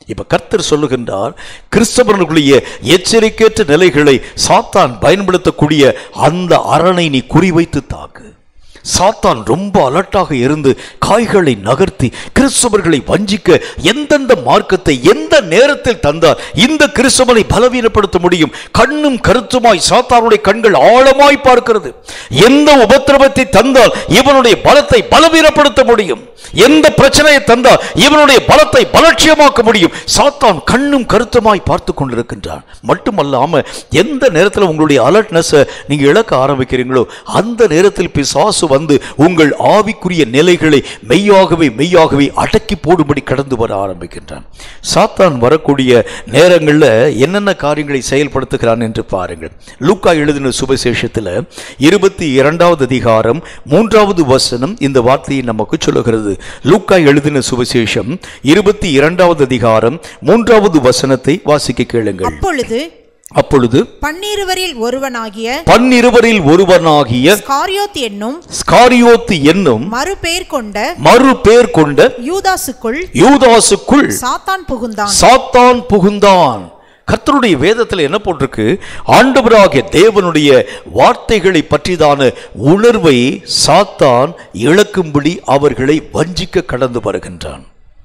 இப்ப கர்த்தர் சொல்லுகின்றார் கிறிஸ்தவர்களுடைய எச்சரிக்கையற்ற நிலைகளை சாத்தான் பயன்படுத்தக்கூடிய அந்த அரணை நீ குறிவைத்து தாக்கு சாத்தான் ரொம்ப அலர்ட்டாக இருந்து காய்களை நகர்த்தி கிறிஸ்தவர்களை வஞ்சிக்க எந்தெந்த மார்க்கத்தை எந்த நேரத்தில் தந்தார் இந்த கிறிஸ்தவனை பலவீனப்படுத்த முடியும் கண்ணும் கருத்துமாய் சாத்தானுடைய கண்கள் ஆழமாய் பார்க்கிறது எந்த உபத்திரவத்தை தந்தால் இவனுடைய பலத்தை பலவீனப்படுத்த முடியும் எந்த பிரச்சனையை தந்தால் இவனுடைய பலத்தை பலட்சியமாக்க முடியும் சாத்தான் கண்ணும் கருத்துமாய் பார்த்து கொண்டிருக்கின்றான் மட்டுமல்லாம எந்த நேரத்தில் உங்களுடைய அலர்ட்னஸ் நீங்க இழக்க ஆரம்பிக்கிறீங்களோ அந்த நேரத்தில் பிசாசு வந்து உங்கள் ஆவிக்குரிய நிலைகளை மெய்யாகவே மெய்யாகவே அடக்கி போடும்படி கடந்து வர ஆரம்பிக்கின்றான் சாத்தான் வரக்கூடிய நேரங்களில் என்னென்ன காரியங்களை செயல்படுத்துகிறான் என்று பாருங்கள் லூக்கா எழுதின சுபசேஷத்தில் இருபத்தி இரண்டாவது அதிகாரம் மூன்றாவது வசனம் இந்த வார்த்தையை நமக்கு சொல்லுகிறது லூக்கா எழுதின சுபசேஷம் இருபத்தி இரண்டாவது அதிகாரம் மூன்றாவது வசனத்தை வாசிக்க கேளுங்கள் அப்பொழுது அப்பொழுது பன்னிருவரில் ஒருவனாகிய பன்னிருவரில் ஒருவனாகிய ஸ்காரியோத் என்னும் ஸ்காரியோத்து என்னும் மறுபேர் கொண்ட மறு பேர் கொண்ட யூதாசுக்குள் யூதாசுக்குள் சாத்தான் புகுந்தான் சாத்தான் புகுந்தான் கர்த்தருடைய வேதத்தில் என்ன போட்டிருக்கு ஆண்டவராகிய தேவனுடைய வார்த்தைகளை பற்றிதான உணர்வை சாத்தான் இழக்கும்படி அவர்களை வஞ்சிக்க கடந்து வருகின்றான்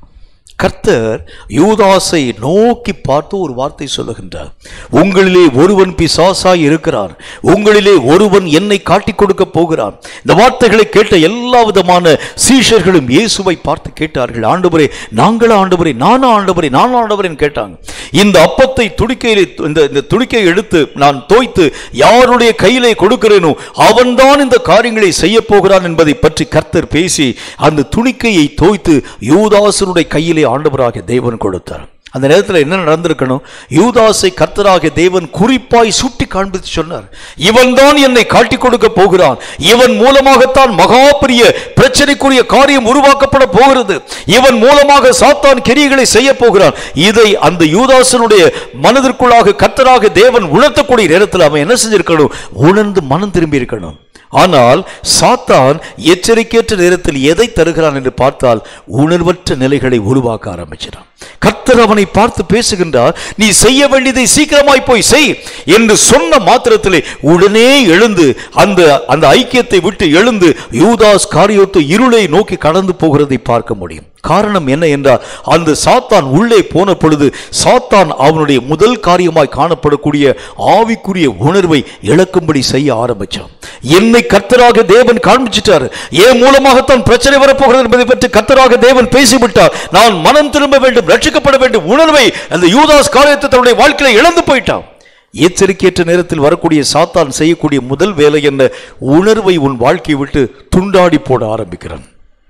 கர்த்தர் யூதாசை நோக்கி பார்த்து ஒரு வார்த்தை சொல்லுகின்றார் உங்களிலே ஒருவன் பிசாசாய் இருக்கிறான் உங்களிலே ஒருவன் என்னை காட்டிக் கொடுக்க போகிறான் இந்த வார்த்தைகளை கேட்ட எல்லா விதமான சீஷர்களும் இயேசுவை பார்த்து கேட்டார்கள் ஆண்டவரே நாங்களா ஆண்டவரே நானா ஆண்டவரே நானா ஆண்டவரேன்னு கேட்டாங்க இந்த அப்பத்தை துடிக்கையிலே இந்த இந்த துடிக்கை எடுத்து நான் தோய்த்து யாருடைய கையிலே கொடுக்கிறேனோ அவன்தான் இந்த காரியங்களை செய்ய போகிறான் என்பதை பற்றி கர்த்தர் பேசி அந்த துணிக்கையை தோய்த்து யூதாசனுடைய கையிலே ஆண்டவராகிய தேவன் கொடுத்தார் அந்த நேரத்தில் என்ன நடந்திருக்கணும் யூதாசை கர்த்தராகிய தேவன் குறிப்பாய் சுட்டி காண்பித்து சொன்னார் இவன் தான் என்னை காட்டிக் கொடுக்க போகிறான் இவன் மூலமாகத்தான் மகா பெரிய பிரச்சனைக்குரிய காரியம் உருவாக்கப்பட போகிறது இவன் மூலமாக சாத்தான் கிரியைகளை செய்ய போகிறான் இதை அந்த யூதாசனுடைய மனதிற்குள்ளாக கர்த்தராக தேவன் உணர்த்தக்கூடிய நேரத்தில் அவன் என்ன செஞ்சிருக்கணும் உணர்ந்து மனம் திரும்பி இருக்கணும் ஆனால் சாத்தான் எச்சரிக்கையற்ற நேரத்தில் எதை தருகிறான் என்று பார்த்தால் உணர்வற்ற நிலைகளை உருவாக்க ஆரம்பிச்சிடான் கர்த்தர் அவனை பார்த்து பேசுகின்றார் நீ செய்ய வேண்டியதை சீக்கிரமாய் போய் செய் என்று சொன்ன மாத்திரத்திலே உடனே எழுந்து அந்த அந்த ஐக்கியத்தை விட்டு எழுந்து யூதாஸ் காரியோத்து இருளை நோக்கி கடந்து போகிறதை பார்க்க முடியும் காரணம் என்ன என்றால் அந்த சாத்தான் உள்ளே போன பொழுது சாத்தான் அவனுடைய முதல் காரியமாய் காணப்படக்கூடிய ஆவிக்குரிய உணர்வை இழக்கும்படி செய்ய ஆரம்பிச்சான் என்னை கர்த்தராக தேவன் காண்பிச்சிட்டார் ஏன் மூலமாகத்தான் பிரச்சனை வரப்போகிறது என்பதை பற்றி கர்த்தராக தேவன் பேசிவிட்டார் நான் மனம் திரும்ப வேண்டும் ரட்சிக்கப்பட வேண்டும் உணர்வை அந்த யூதாஸ் காரியத்தை தன்னுடைய வாழ்க்கையில இழந்து போயிட்டான் எச்சரிக்கையற்ற நேரத்தில் வரக்கூடிய சாத்தான் செய்யக்கூடிய முதல் வேலை என்ன உணர்வை உன் வாழ்க்கையை விட்டு துண்டாடி போட ஆரம்பிக்கிறான்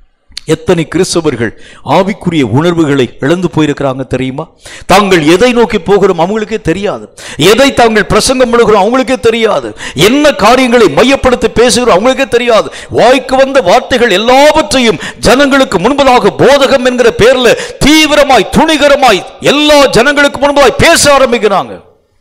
எத்தனை கிறிஸ்தவர்கள் ஆவிக்குரிய உணர்வுகளை இழந்து போயிருக்கிறாங்க தெரியுமா தாங்கள் எதை நோக்கி போகிறோம் அவங்களுக்கே தெரியாது எதை தாங்கள் பிரசங்கம் பண்ணுகிறோம் அவங்களுக்கே தெரியாது என்ன காரியங்களை மையப்படுத்தி பேசுகிறோம் அவங்களுக்கே தெரியாது வாய்க்கு வந்த வார்த்தைகள் எல்லாவற்றையும் ஜனங்களுக்கு முன்பதாக போதகம் என்கிற பேர்ல தீவிரமாய் துணிகரமாய் எல்லா ஜனங்களுக்கு முன்பதாய் பேச ஆரம்பிக்கிறாங்க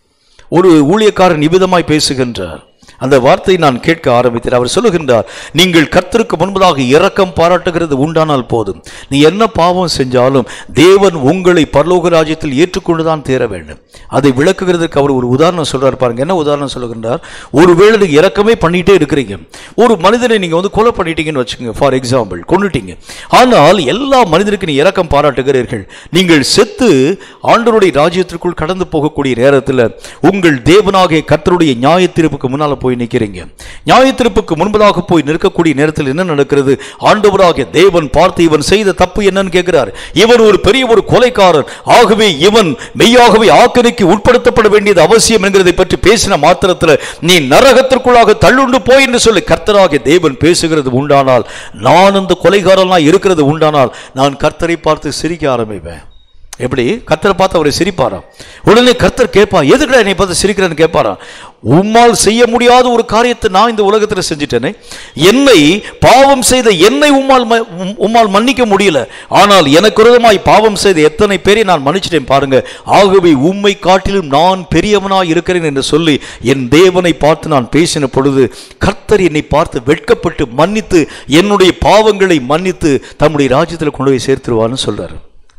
ஒரு ஊழியக்காரன் இவ்விதமாய் பேசுகின்றார் அந்த வார்த்தையை நான் கேட்க ஆரம்பித்தேன் அவர் சொல்லுகின்றார் நீங்கள் கர்த்தருக்கு முன்பதாக இரக்கம் பாராட்டுகிறது உண்டானால் போதும் நீ என்ன பாவம் செஞ்சாலும் தேவன் உங்களை பரலோக ராஜ்யத்தில் ஏற்றுக்கொண்டுதான் தேர வேண்டும் அதை விளக்குகிறதுக்கு அவர் ஒரு உதாரணம் சொல்றார் பாருங்க என்ன உதாரணம் சொல்லுகின்றார் ஒருவேளை நீங்க இரக்கமே பண்ணிட்டே இருக்கிறீங்க ஒரு மனிதனை நீங்க வந்து கொலை பண்ணிட்டீங்கன்னு வச்சுக்கோங்க ஃபார் எக்ஸாம்பிள் கொண்டுட்டீங்க ஆனால் எல்லா மனிதருக்கு நீ இரக்கம் பாராட்டுகிறீர்கள் நீங்கள் செத்து ஆண்டவருடைய ராஜ்யத்திற்குள் கடந்து போகக்கூடிய நேரத்தில் உங்கள் தேவனாகிய கர்த்தருடைய நியாய தீர்ப்புக்கு முன்னால போய் நிற்கிறீங்க நியாய தீர்ப்புக்கு முன்பதாக போய் நிற்கக்கூடிய நேரத்தில் என்ன நடக்கிறது ஆண்டவராகிய தேவன் பார்த்து இவன் செய்த தப்பு என்னன்னு கேட்கிறார் இவன் ஒரு பெரிய ஒரு கொலைக்காரன் ஆகவே இவன் மெய்யாகவே ஆக்கணிக்கு உட்படுத்தப்பட வேண்டியது அவசியம் என்கிறதை பற்றி பேசின மாத்திரத்தில் நீ நரகத்திற்குள்ளாக தள்ளுண்டு போய் என்று சொல்லி கர்த்தராகிய தேவன் பேசுகிறது உண்டானால் நான் அந்த கொலைகாரனாய் இருக்கிறது உண்டானால் நான் கர்த்தரை பார்த்து சிரிக்க ஆரம்பிப்பேன் எப்படி கர்த்தரை பார்த்து அவரை சிரிப்பாராம் உடனே கர்த்தர் கேட்பான் எதுக்குடா என்னை பார்த்து சிரிக்கிறேன்னு கேட்பாராம் உம்மால் செய்ய முடியாத ஒரு காரியத்தை நான் இந்த உலகத்தில் செஞ்சிட்டேனே என்னை பாவம் செய்த என்னை உம்மால் ம- உம்- உம்மால் மன்னிக்க முடியல ஆனால் எனக்கு விரோதமாய் பாவம் செய்த எத்தனை பேரை நான் மன்னிச்சிட்டேன் பாருங்க ஆகவே உம்மை காட்டிலும் நான் பெரியவனாய் இருக்கிறேன் என்று சொல்லி என் தேவனை பார்த்து நான் பேசின பொழுது கர்த்தர் என்னை பார்த்து வெட்கப்பட்டு மன்னித்து என்னுடைய பாவங்களை மன்னித்து தம்முடைய ராஜ்யத்தில் கொண்டு போய் சேர்த்துருவான்னு சொல்றாரு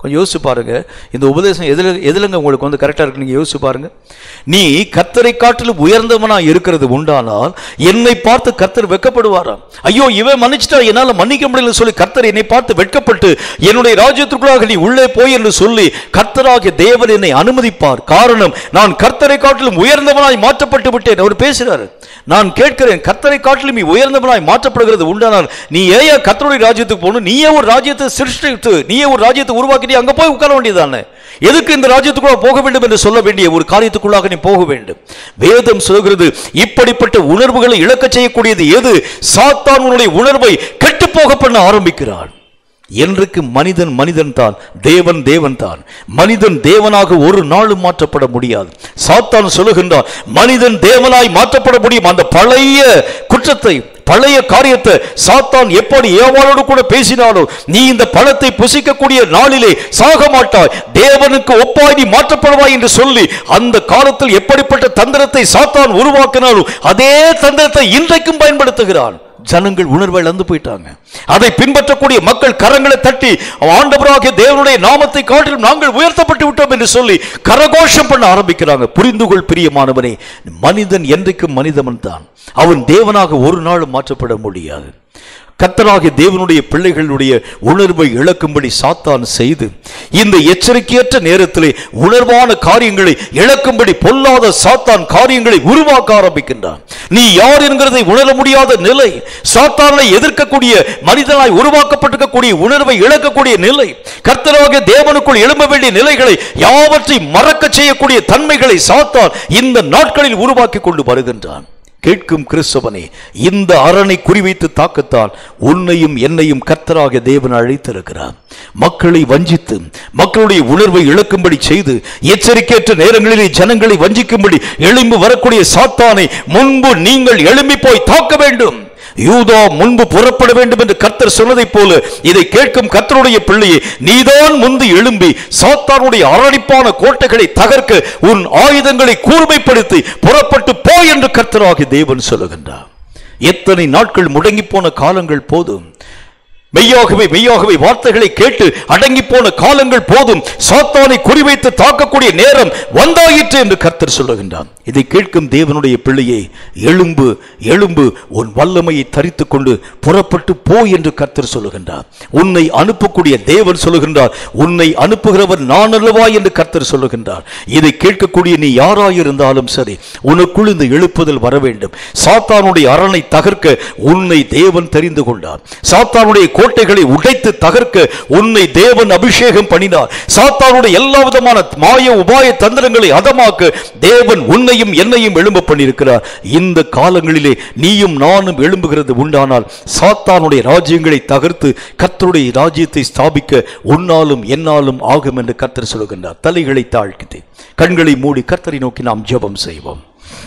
கொஞ்சம் யோசிச்சு பாருங்க இந்த உபதேசம் எதுல எதுலங்க உங்களுக்கு வந்து கரெக்டா இருக்கு நீங்க யோசிச்சு பாருங்க நீ கர்த்தரை காட்டிலும் உயர்ந்தவனா இருக்கிறது உண்டானால் என்னை பார்த்து கர்த்தர் வெட்கப்படுவாராம் ஐயோ இவன் மன்னிச்சிட்டா என்னால மன்னிக்க முடியல சொல்லி கர்த்தர் என்னை பார்த்து வெட்கப்பட்டு என்னுடைய ராஜ்யத்திற்குள்ளாக நீ உள்ளே போய் என்று சொல்லி கர்த்தராகிய தேவன் என்னை அனுமதிப்பார் காரணம் நான் கர்த்தரை காட்டிலும் உயர்ந்தவனாய் மாற்றப்பட்டு விட்டேன் அவர் பேசுறாரு நான் கேட்கிறேன் கர்த்தரை காட்டிலும் நீ உயர்ந்தவனாய் மாற்றப்படுகிறது உண்டானால் நீ ஏன் கர்த்தருடைய ராஜ்யத்துக்கு போகணும் நீயே ஒரு ராஜ்யத்தை சிருஷ்டித்து நீயே ஒரு ராஜ்யத்தை உருவாக்கி நீ அங்க போய் உட்கார வேண்டியதானே எதுக்கு இந்த ராஜ்யத்துக்குள்ள போக வேண்டும் என்று சொல்ல வேண்டிய ஒரு காரியத்துக்குள்ளாக நீ போக வேண்டும் வேதம் சொல்கிறது இப்படிப்பட்ட உணர்வுகளை இழக்கச் செய்யக்கூடியது எது சாத்தான் உன்னுடைய உணர்வை கெட்டு போக பண்ண ஆரம்பிக்கிறான் என்றைக்கு மனிதன் மனிதன் தான் தேவன் தேவன் தான் மனிதன் தேவனாக ஒரு நாளும் மாற்றப்பட முடியாது சாத்தான் சொல்லுகின்றான் மனிதன் தேவனாய் மாற்றப்பட முடியும் அந்த பழைய குற்றத்தை பழைய காரியத்தை சாத்தான் எப்படி ஏவாளோடு கூட பேசினாலும் நீ இந்த பழத்தை புசிக்கக்கூடிய நாளிலே சாக மாட்டாய் தேவனுக்கு ஒப்பாய் நீ மாற்றப்படுவாய் என்று சொல்லி அந்த காலத்தில் எப்படிப்பட்ட தந்திரத்தை சாத்தான் உருவாக்கினாலும் அதே தந்திரத்தை இன்றைக்கும் பயன்படுத்துகிறான் ஜனங்கள் உணர்வை இழந்து போயிட்டாங்க அதை பின்பற்றக்கூடிய மக்கள் கரங்களை தட்டி ஆண்டவராகிய தேவனுடைய நாமத்தை காட்டிலும் நாங்கள் உயர்த்தப்பட்டு விட்டோம் என்று சொல்லி கரகோஷம் பண்ண ஆரம்பிக்கிறாங்க புரிந்து கொள் பிரியமானவனே மனிதன் என்றைக்கும் மனிதவன் தான் அவன் தேவனாக ஒரு நாள் மாற்றப்பட முடியாது கர்த்தராகிய தேவனுடைய பிள்ளைகளுடைய உணர்வை இழக்கும்படி சாத்தான் செய்து இந்த எச்சரிக்கையற்ற நேரத்திலே உணர்வான காரியங்களை இழக்கும்படி பொல்லாத சாத்தான் காரியங்களை உருவாக்க ஆரம்பிக்கின்றான் நீ யார் என்கிறதை உணர முடியாத நிலை சாத்தானை எதிர்க்கக்கூடிய மனிதனாய் உருவாக்கப்பட்டிருக்கக்கூடிய உணர்வை இழக்கக்கூடிய நிலை கர்த்தராகிய தேவனுக்குள் எழும்ப வேண்டிய நிலைகளை யாவற்றை மறக்க செய்யக்கூடிய தன்மைகளை சாத்தான் இந்த நாட்களில் உருவாக்கி கொண்டு வருகின்றான் கேட்கும் கிறிஸ்தவனே இந்த அரணை குறிவைத்து தாக்கத்தான் உன்னையும் என்னையும் கர்த்தராக தேவன் அழைத்திருக்கிறார் மக்களை வஞ்சித்து மக்களுடைய உணர்வை இழக்கும்படி செய்து எச்சரிக்கையற்ற நேரங்களிலே ஜனங்களை வஞ்சிக்கும்படி எழும்பி வரக்கூடிய சாத்தானை முன்பு நீங்கள் எழும்பி போய் தாக்க வேண்டும் யூதா முன்பு புறப்பட வேண்டும் என்று கர்த்தர் சொன்னதைப் போல இதை கேட்கும் கர்த்தருடைய பிள்ளையே நீதான் முந்து எழும்பி சாத்தானுடைய அரணிப்பான கோட்டைகளை தகர்க்க உன் ஆயுதங்களை கூர்மைப்படுத்தி புறப்பட்டு போ என்று கர்த்தராகி தேவன் சொல்லுகின்றார் எத்தனை நாட்கள் முடங்கி போன காலங்கள் போதும் மெய்யாகவே மெய்யாகவே வார்த்தைகளை கேட்டு அடங்கி போன காலங்கள் போதும் சாத்தானை குறிவைத்து தாக்கக்கூடிய நேரம் வந்தாயிற்று என்று கர்த்தர் சொல்லுகின்றான் இதை கேட்கும் தேவனுடைய பிள்ளையே எழும்பு எழும்பு உன் வல்லமையை தரித்துக் கொண்டு புறப்பட்டு போ என்று கர்த்தர் சொல்லுகின்றார் உன்னை அனுப்பக்கூடிய தேவன் சொல்லுகின்றார் உன்னை அனுப்புகிறவர் நான் அல்லவா என்று கர்த்தர் சொல்லுகின்றார் இதை கேட்கக்கூடிய நீ யாராயிருந்தாலும் சரி உனக்குள் இந்த எழுப்புதல் வர வேண்டும் சாத்தானுடைய அரணை தகர்க்க உன்னை தேவன் தெரிந்து கொண்டார் சாத்தானுடைய கோட்டைகளை உடைத்து தகர்க்க உன்னை தேவன் அபிஷேகம் பண்ணினார் சாத்தானுடைய எல்லா விதமான மாய உபாய தந்திரங்களை அதமாக்க தேவன் உன்னையும் என்னையும் எழும்ப பண்ணியிருக்கிறார் இந்த காலங்களிலே நீயும் நானும் எழும்புகிறது உண்டானால் சாத்தானுடைய ராஜ்யங்களை தகர்த்து கர்த்தருடைய ராஜ்யத்தை ஸ்தாபிக்க உன்னாலும் என்னாலும் ஆகும் என்று கர்த்தர் சொல்லுகின்றார் தலைகளை தாழ்த்தி கண்களை மூடி கர்த்தரை நோக்கி நாம் ஜெபம் செய்வோம்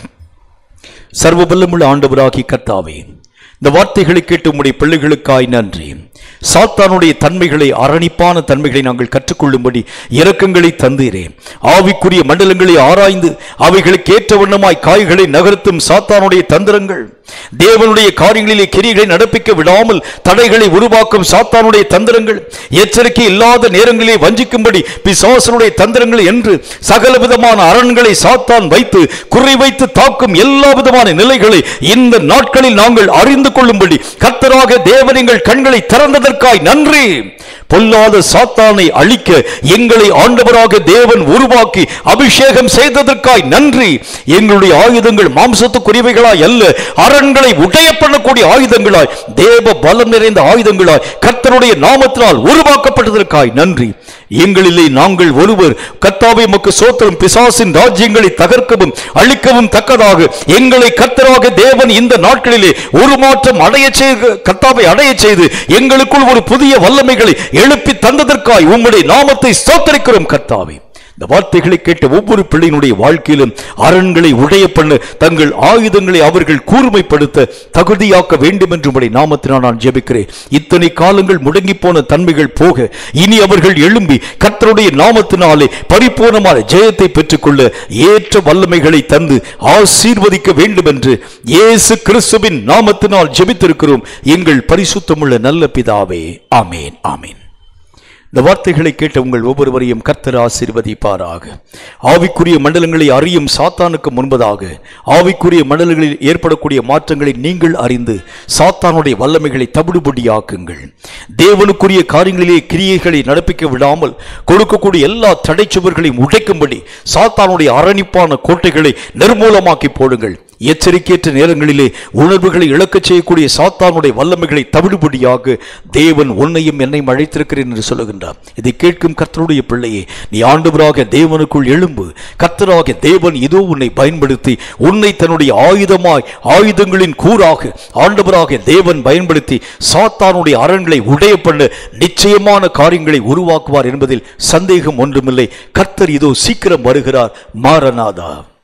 சர்வ வல்லமுள்ள ஆண்டவராகி கர்த்தாவே இந்த வார்த்தைகளை கேட்டு உம்முடைய பிள்ளைகளுக்காய் நன்றி சாத்தானுடைய தன்மைகளை அரணிப்பான தன்மைகளை நாங்கள் கற்றுக்கொள்ளும்படி இரக்கங்களை தந்தீரே ஆவிக்குரிய மண்டலங்களை ஆராய்ந்து அவைகளுக்கு ஏற்ற வண்ணமாய் காய்களை நகர்த்தும் சாத்தானுடைய தந்திரங்கள் தேவனுடைய காரியங்களிலே கிரிகளை நடப்பிக்க விடாமல் தடைகளை உருவாக்கும் சாத்தானுடைய தந்திரங்கள் எச்சரிக்கை இல்லாத நேரங்களிலே வஞ்சிக்கும்படி பிசாசனுடைய தந்திரங்கள் என்று சகல விதமான அரண்களை சாத்தான் வைத்து குறி வைத்து தாக்கும் எல்லா விதமான நிலைகளை இந்த நாட்களில் நாங்கள் அறிந்து கொள்ளும்படி கர்த்தராக தேவன் எங்கள் கண்களை திறந்ததற்காய் நன்றி பொல்லாத சாத்தானை அழிக்க எங்களை ஆண்டவராக தேவன் உருவாக்கி அபிஷேகம் செய்ததற்காய் நன்றி எங்களுடைய ஆயுதங்கள் மாம்சத்துக்குரியவைகளாய் அல்ல அரண்களை உடைய பண்ணக்கூடிய ஆயுதங்களாய் தேவ பலம் நிறைந்த ஆயுதங்களாய் கர்த்தருடைய நாமத்தினால் உருவாக்கப்பட்டதற்காய் நன்றி எங்களிலே நாங்கள் ஒருவர் கர்த்தாவை மக்கு சோத்திரம் பிசாசின் ராஜ்யங்களை தகர்க்கவும் அழிக்கவும் தக்கதாக எங்களை கர்த்தராக தேவன் இந்த நாட்களிலே உருமாற்றம் அடைய செய்து கர்த்தாவை அடைய செய்து எங்களுக்குள் ஒரு புதிய வல்லமைகளை எழுப்பி தந்ததற்காய் உம்முடைய நாமத்தை ஸ்தோத்தரிக்கிறோம் கர்த்தாவே இந்த வார்த்தைகளை கேட்ட ஒவ்வொரு பிள்ளையினுடைய வாழ்க்கையிலும் அரண்களை உடைய பண்ண தங்கள் ஆயுதங்களை அவர்கள் கூர்மைப்படுத்த தகுதியாக்க வேண்டும் என்று உடைய நாமத்தினால் நான் ஜெபிக்கிறேன் இத்தனை காலங்கள் முடங்கி போன தன்மைகள் போக இனி அவர்கள் எழும்பி கர்த்தருடைய நாமத்தினாலே பரிபூர்ணமான ஜெயத்தை பெற்றுக்கொள்ள ஏற்ற வல்லமைகளை தந்து ஆசீர்வதிக்க வேண்டும் என்று இயேசு கிறிஸ்துவின் நாமத்தினால் ஜெபித்திருக்கிறோம் எங்கள் பரிசுத்தமுள்ள நல்ல பிதாவே ஆமேன் ஆமேன் இந்த வார்த்தைகளை கேட்ட உங்கள் ஒவ்வொருவரையும் கர்த்தர் ஆசீர்வதிப்பாராக ஆவிக்குரிய மண்டலங்களை அறியும் சாத்தானுக்கு முன்பதாக ஆவிக்குரிய மண்டலங்களில் ஏற்படக்கூடிய மாற்றங்களை நீங்கள் அறிந்து சாத்தானுடைய வல்லமைகளை தவிடுபடியாக்குங்கள் தேவனுக்குரிய காரியங்களிலே கிரியைகளை நடப்பிக்க விடாமல் கொடுக்கக்கூடிய எல்லா தடைச்சுவர்களையும் உடைக்கும்படி சாத்தானுடைய அரணிப்பான கோட்டைகளை நிர்மூலமாக்கி போடுங்கள் எச்சரிக்கையற்ற நேரங்களிலே உணர்வுகளை இழக்கச் செய்யக்கூடிய சாத்தானுடைய வல்லமைகளை தவிடுபடியாக தேவன் உன்னையும் என்னையும் அழைத்திருக்கிறேன் என்று சொல்லுகின்றார் இதை கேட்கும் கர்த்தருடைய பிள்ளையே நீ ஆண்டவராக தேவனுக்குள் எழும்பு கர்த்தராக தேவன் இதோ உன்னை பயன்படுத்தி உன்னை தன்னுடைய ஆயுதமாய் ஆயுதங்களின் கூறாக ஆண்டவராக தேவன் பயன்படுத்தி சாத்தானுடைய அரண்களை உடைய பண்ண நிச்சயமான காரியங்களை உருவாக்குவார் என்பதில் சந்தேகம் ஒன்றுமில்லை கர்த்தர் இதோ சீக்கிரம் வருகிறார் மாரநாதா